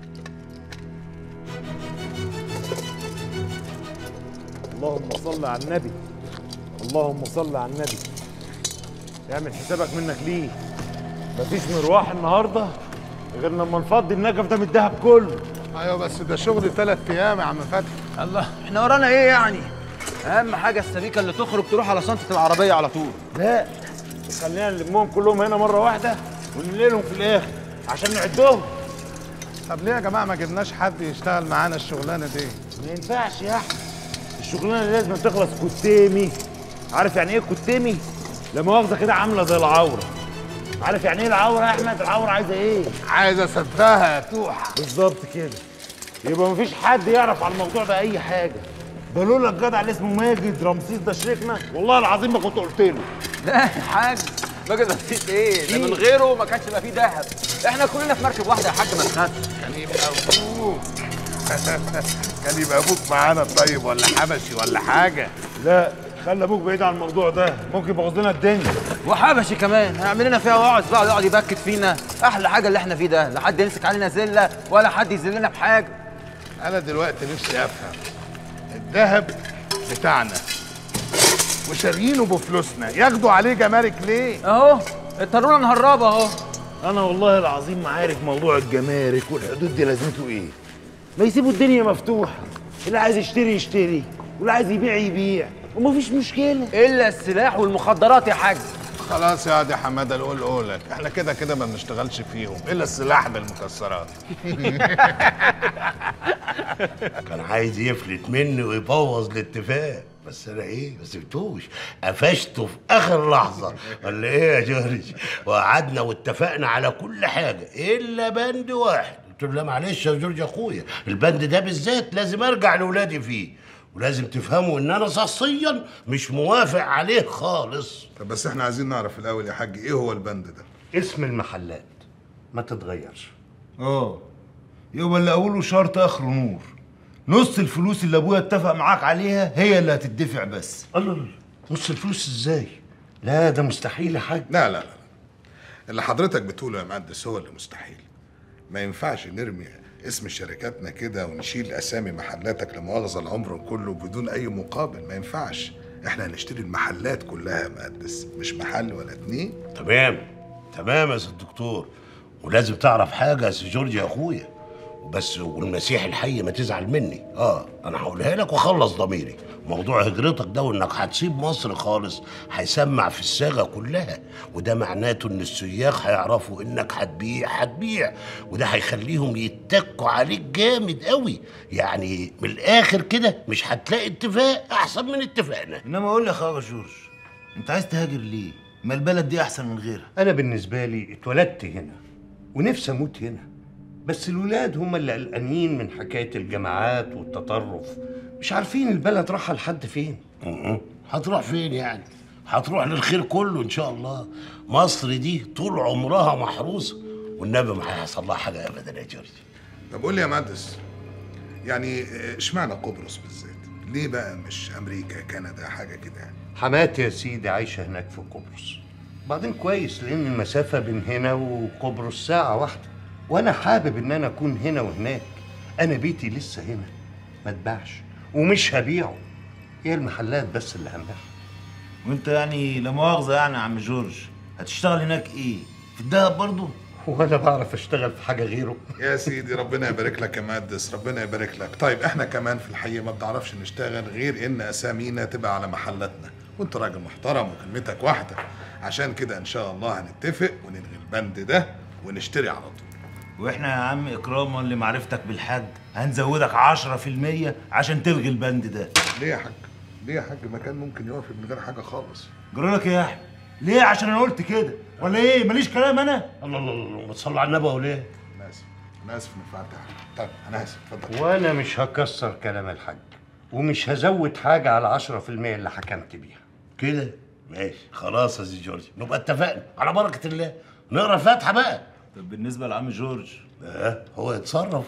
اللهم صل على النبي اللهم صل على النبي اعمل حسابك منك ليه مفيش مروح النهارده غير لما نفضي النجف ده من الدهب كله ايوه بس ده شغل ثلاث ايام يا عم فتحي الله احنا ورانا ايه يعني اهم حاجه السبيكه اللي تخرج تروح على شنطه العربيه على طول لا خلينا نلمهم كلهم هنا مره واحده وننقلهم في الاخر عشان نعدهم طب ليه يا جماعه ما جبناش حد يشتغل معانا الشغلانه دي ما ينفعش يا احمد الشغلانه لازم تخلص كتامي عارف يعني ايه كتامي لا مؤاخذه كده عامله زي العوره عارف يعني ايه العوره يا احمد العوره عايزه ايه عايزه سترها يا توحه بالظبط كده يبقى مفيش حد يعرف على الموضوع ده اي حاجه ده لولا الجدع اللي اسمه ماجد رمسيس ده شريكنا والله العظيم ما كنت قلت له لا يا حاج ماجد مفيش ايه ده من غيره ما كانش يبقى فيه دهب احنا كلنا في مركب واحده يا حاج ما تخافش كان يبقى ابوك كان يبقى ابوك معانا طيب ولا حبشي ولا حاجه لا خلي ابوك بعيد عن الموضوع ده ممكن يبوظ لنا الدنيا وحبشي كمان هيعمل لنا فيها وعظ بقى يقعد يبكت فينا احلى حاجه اللي احنا فيه ده لا حد يمسك علينا زله ولا حد يذلنا بحاجه انا دلوقتي نفسي افهم الذهب بتاعنا وشاريينه بفلوسنا ياخدوا عليه جمارك ليه اهو اضطرونا نهربها اهو انا والله العظيم ما عارف موضوع الجمارك والحدود دي لازمته ايه ما يسيبوا الدنيا مفتوحه اللي عايز يشتري يشتري واللي عايز يبيع يبيع ومفيش مشكله الا السلاح والمخدرات يا حاج خلاص يا دي حماده القول قولك احنا كده كده ما بنشتغلش فيهم الا السلاح بالمكسرات كان عايز يفلت مني ويبوظ الاتفاق بس انا ايه ما سبتوش قفشته في اخر لحظه ولا ايه يا جورج وقعدنا واتفقنا على كل حاجه الا بند واحد قلت له لا معلش يا جورج اخويا البند ده بالذات لازم ارجع لاولادي فيه ولازم تفهموا ان انا شخصيا مش موافق عليه خالص طب بس احنا عايزين نعرف الاول يا حاج ايه هو البند ده اسم المحلات ما تتغيرش اه يبقى اللي اوله شرط اخره نور نص الفلوس اللي ابويا اتفق معاك عليها هي اللي هتدفع بس الله الله نص الفلوس ازاي لا ده مستحيل يا حاج لا لا لا اللي حضرتك بتقوله يا مقدس هو اللي مستحيل ما ينفعش نرمي اسم شركاتنا كده ونشيل اسامي محلاتك لمؤاخذه العمر كله بدون اي مقابل ما ينفعش احنا هنشتري المحلات كلها يا مقدس مش محل ولا اتنين تمام تمام يا سيد الدكتور ولازم تعرف حاجه يا سي جورج يا اخويا بس والمسيح الحي ما تزعل مني اه انا هقولها لك واخلص ضميري موضوع هجرتك ده وانك هتسيب مصر خالص هيسمع في الصاغه كلها وده معناته ان السياح هيعرفوا انك هتبيع هتبيع وده هيخليهم يتكوا عليك جامد قوي يعني من الاخر كده مش هتلاقي اتفاق احسن من اتفاقنا انما اقول لك يا جورج انت عايز تهاجر ليه ما البلد دي احسن من غيرها انا بالنسبه لي اتولدت هنا ونفسي اموت هنا بس الولاد هم اللي قلقانين من حكايه الجامعات والتطرف مش عارفين البلد رايحه لحد فين م-م. هتروح فين يعني هتروح للخير كله ان شاء الله مصر دي طول عمرها محروسه والنبي ما هيحصل لها حاجه ابدا يا جورج طب قول لي يا مهندس يعني اشمعنى قبرص بالذات ليه بقى مش امريكا كندا حاجه كده يعني حماتي يا سيدي عايشه هناك في قبرص بعدين كويس لان المسافه بين هنا وقبرص ساعه واحده وانا حابب ان انا اكون هنا وهناك انا بيتي لسه هنا ما اتباعش ومش هبيعه هي المحلات بس اللي هنبيعها وانت يعني لا مؤاخذه يعني يا عم جورج هتشتغل هناك ايه في الدهب برضه وانا بعرف اشتغل في حاجه غيره يا سيدي ربنا يبارك لك يا مهندس ربنا يبارك لك طيب احنا كمان في الحقيقه ما بنعرفش نشتغل غير ان اسامينا تبقى على محلاتنا وانت راجل محترم وكلمتك واحده عشان كده ان شاء الله هنتفق ونلغي البند ده ونشتري على طول واحنا يا عم اكراما لمعرفتك بالحاج هنزودك 10% عشان تلغي البند ده ليه يا حاج ليه يا حاج ما كان ممكن يوافق من غير حاجه خالص جرالك ايه يا احمد ليه عشان انا قلت كده ولا ايه ماليش كلام انا الله الله الله ما تصلي على النبي وليه انا اسف انا اسف اني فعلت حاجه طيب انا اسف اتفضل وانا مش هكسر كلام الحاج ومش هزود حاجه على 10% اللي حكمت بيها كده ماشي خلاص يا سي جورج نبقى اتفقنا على بركه الله نقرا الفاتحه بقى طب بالنسبه لعم جورج اه هو يتصرف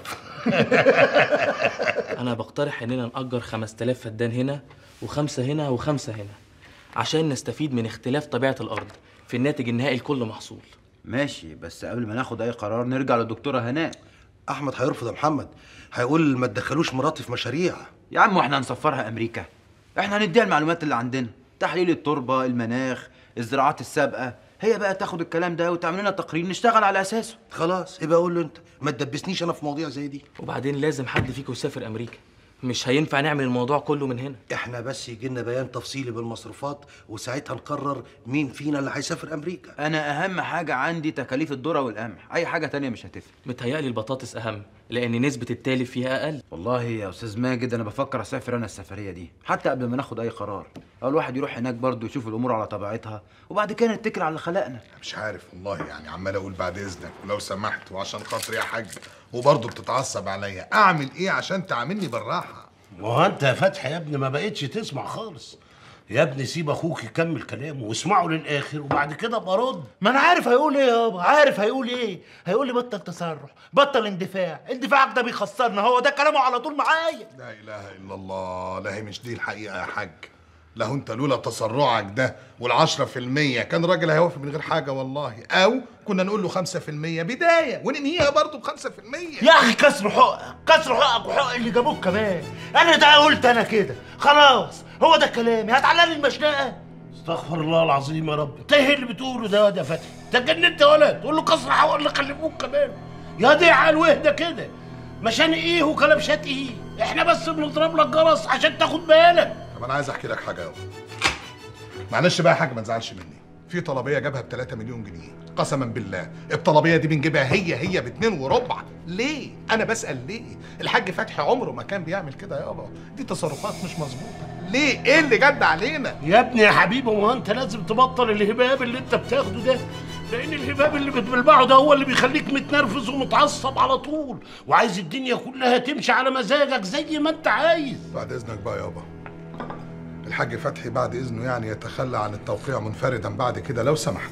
انا بقترح اننا نأجر 5000 فدان هنا وخمسة هنا وخمسة هنا عشان نستفيد من اختلاف طبيعة الأرض في الناتج النهائي لكل محصول ماشي بس قبل ما ناخد اي قرار نرجع للدكتوره هناء احمد هيرفض يا محمد هيقول ما تدخلوش مراتي في مشاريع يا عم واحنا هنسفرها امريكا احنا هنديها المعلومات اللي عندنا تحليل التربه المناخ الزراعات السابقه هي بقى تاخد الكلام ده وتعمل لنا تقرير نشتغل على اساسه خلاص يبقى قول له انت ما تدبسنيش انا في مواضيع زي دي وبعدين لازم حد فيكم يسافر أمريكا مش هينفع نعمل الموضوع كله من هنا احنا بس يجي لنا بيان تفصيلي بالمصروفات وساعتها نقرر مين فينا اللي هيسافر امريكا انا اهم حاجه عندي تكاليف الذره والقمح اي حاجه تانية مش هتفرق متهيألي البطاطس أهم لأن نسبة التالف فيها أقل والله يا استاذ ماجد انا بفكر اسافر انا السفريه دي حتى قبل ما ناخد اي قرار اول واحد يروح هناك برضه يشوف الامور على طبيعتها وبعد كده نتكل على اللي خلقنا مش عارف والله يعني عمال اقول بعد اذنك ولو سمحت وعشان خاطري يا حاج وبرضه بتتعصب عليا اعمل ايه عشان تعاملني بالراحه ما هو انت يا فتحي يا ابني ما بقتش تسمع خالص يا ابني سيب اخوك يكمل كلامه واسمعه للاخر وبعد كده ابقى رد ما انا عارف هيقول ايه يابا عارف هيقول ايه هيقول لي بطل تسرع بطل اندفاع اندفاعك ده بيخسرنا هو ده كلامه على طول معايا لا اله الا الله لا هي مش دي الحقيقه يا حاج لو انت لولا تسرعك ده والعشرة في المية كان راجل هيوافق من غير حاجة والله أو كنا نقول له خمسة في المية بداية وننهيها برضه بخمسة في المية يا اخي كسر حقك كسر حقك وحق اللي جابوك كمان انا ده قلت انا كده خلاص هو ده كلامي هتعلق لي المشنقه استغفر الله العظيم يا رب انت ايه اللي بتقوله ده يا واد يا فتحي انت جننت يا ولد تقول له كسر حقك اللي خلفوك كمان يا دي على الوهده كده مشان ايه وكلبشات ايه احنا بس بنضرب لك جرس عشان تاخد بالك طب انا عايز احكي لك حاجه يابا معلش بقى يا حاج ما تزعلش مني في طلبيه جابها ب 3 مليون جنيه قسما بالله الطلبيه دي بنجيبها هي هي باتنين وربع ليه انا بسال ليه الحاج فتحي عمره ما كان بيعمل كده يابا دي تصرفات مش مظبوطه ليه ايه اللي جد علينا يا ابني يا حبيبي ما انت لازم تبطل الهباب اللي انت بتاخده ده لان الهباب اللي بتبلبعه ده هو اللي بيخليك متنرفز ومتعصب على طول وعايز الدنيا كلها تمشي على مزاجك زي ما انت عايز بعد اذنك بقى يابا الحاج فتحي بعد اذنه يعني يتخلى عن التوقيع منفردا بعد كده لو سمحت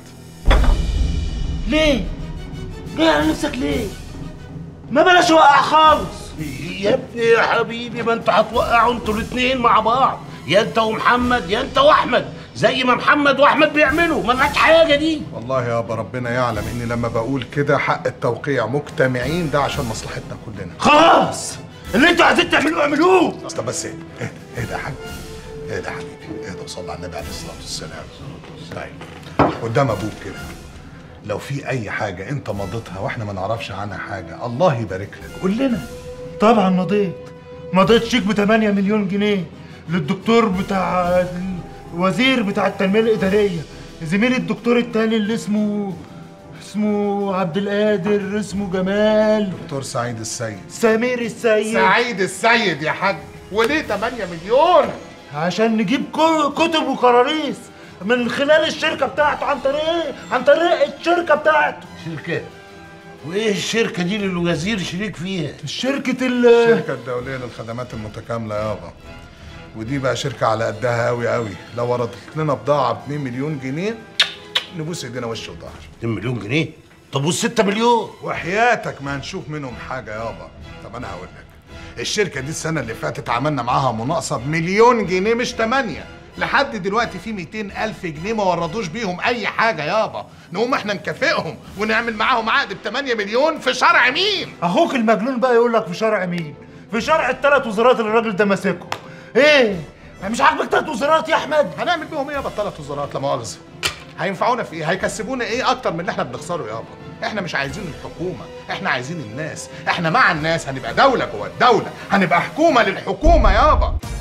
ليه؟ ليه على نفسك ليه؟ ما بلاش وقع خالص يا ابني يا حبيبي ما انتوا هتوقعوا انتوا الاثنين مع بعض يا انت ومحمد يا انت واحمد زي ما محمد واحمد بيعملوا ما فيهاش حاجه دي والله يابا ربنا يعلم اني لما بقول كده حق التوقيع مجتمعين ده عشان مصلحتنا كلنا خلاص اللي انتوا عايزين تعملوه اعملوه طب بس ايه اهدى اهدى يا حاج اهدى يا حبيبي اهدى وصلي على النبي عليه الصلاه والسلام طيب قدام ابوك كده لو في اي حاجه انت مضيتها واحنا ما نعرفش عنها حاجه الله يبارك لك قول لنا طبعا مضيت مضيت شيك ب 8 مليون جنيه للدكتور بتاع الوزير بتاع التنميه الاداريه زميل الدكتور التاني اللي اسمه اسمه عبد القادر اسمه جمال دكتور سعيد السيد سمير السيد سعيد السيد يا حاج وليه 8 مليون عشان نجيب كو- كتب وكراريس من خلال الشركه بتاعته عن طريق ايه؟ عن طريق الشركه بتاعته شركه وايه الشركه دي اللي الوزير شريك فيها شركه ال الشركه الدوليه للخدمات المتكامله يابا ودي بقى شركه على قدها قوي قوي لو وردت لنا بضاعه ب 2 مليون جنيه نبوس ايدينا وش وظهر 2 مليون جنيه طب وال 6 مليون وحياتك ما هنشوف منهم حاجه يابا طب انا هقول لك الشركه دي السنه اللي فاتت عملنا معاها مناقصه بمليون جنيه مش 8 لحد دلوقتي في 200 ألف جنيه ما وردوش بيهم أي حاجة يابا نقوم احنا نكافئهم ونعمل معاهم عقد ب 8 مليون في شرع مين؟ اخوك المجنون بقى يقول لك في شرع مين؟ في شرع الثلاث وزارات اللي الراجل ده ماسكهم ايه؟ مش عاجبك ثلاث وزارات يا احمد؟ هنعمل بيهم ايه يابا الثلاث وزارات لا مؤاخذة هينفعونا في ايه؟ هيكسبونا ايه أكتر من اللي احنا بنخسره يابا؟ احنا مش عايزين الحكومة، احنا عايزين الناس، احنا مع الناس هنبقى دولة جوه الدولة، هنبقى حكومة للحكومة يابا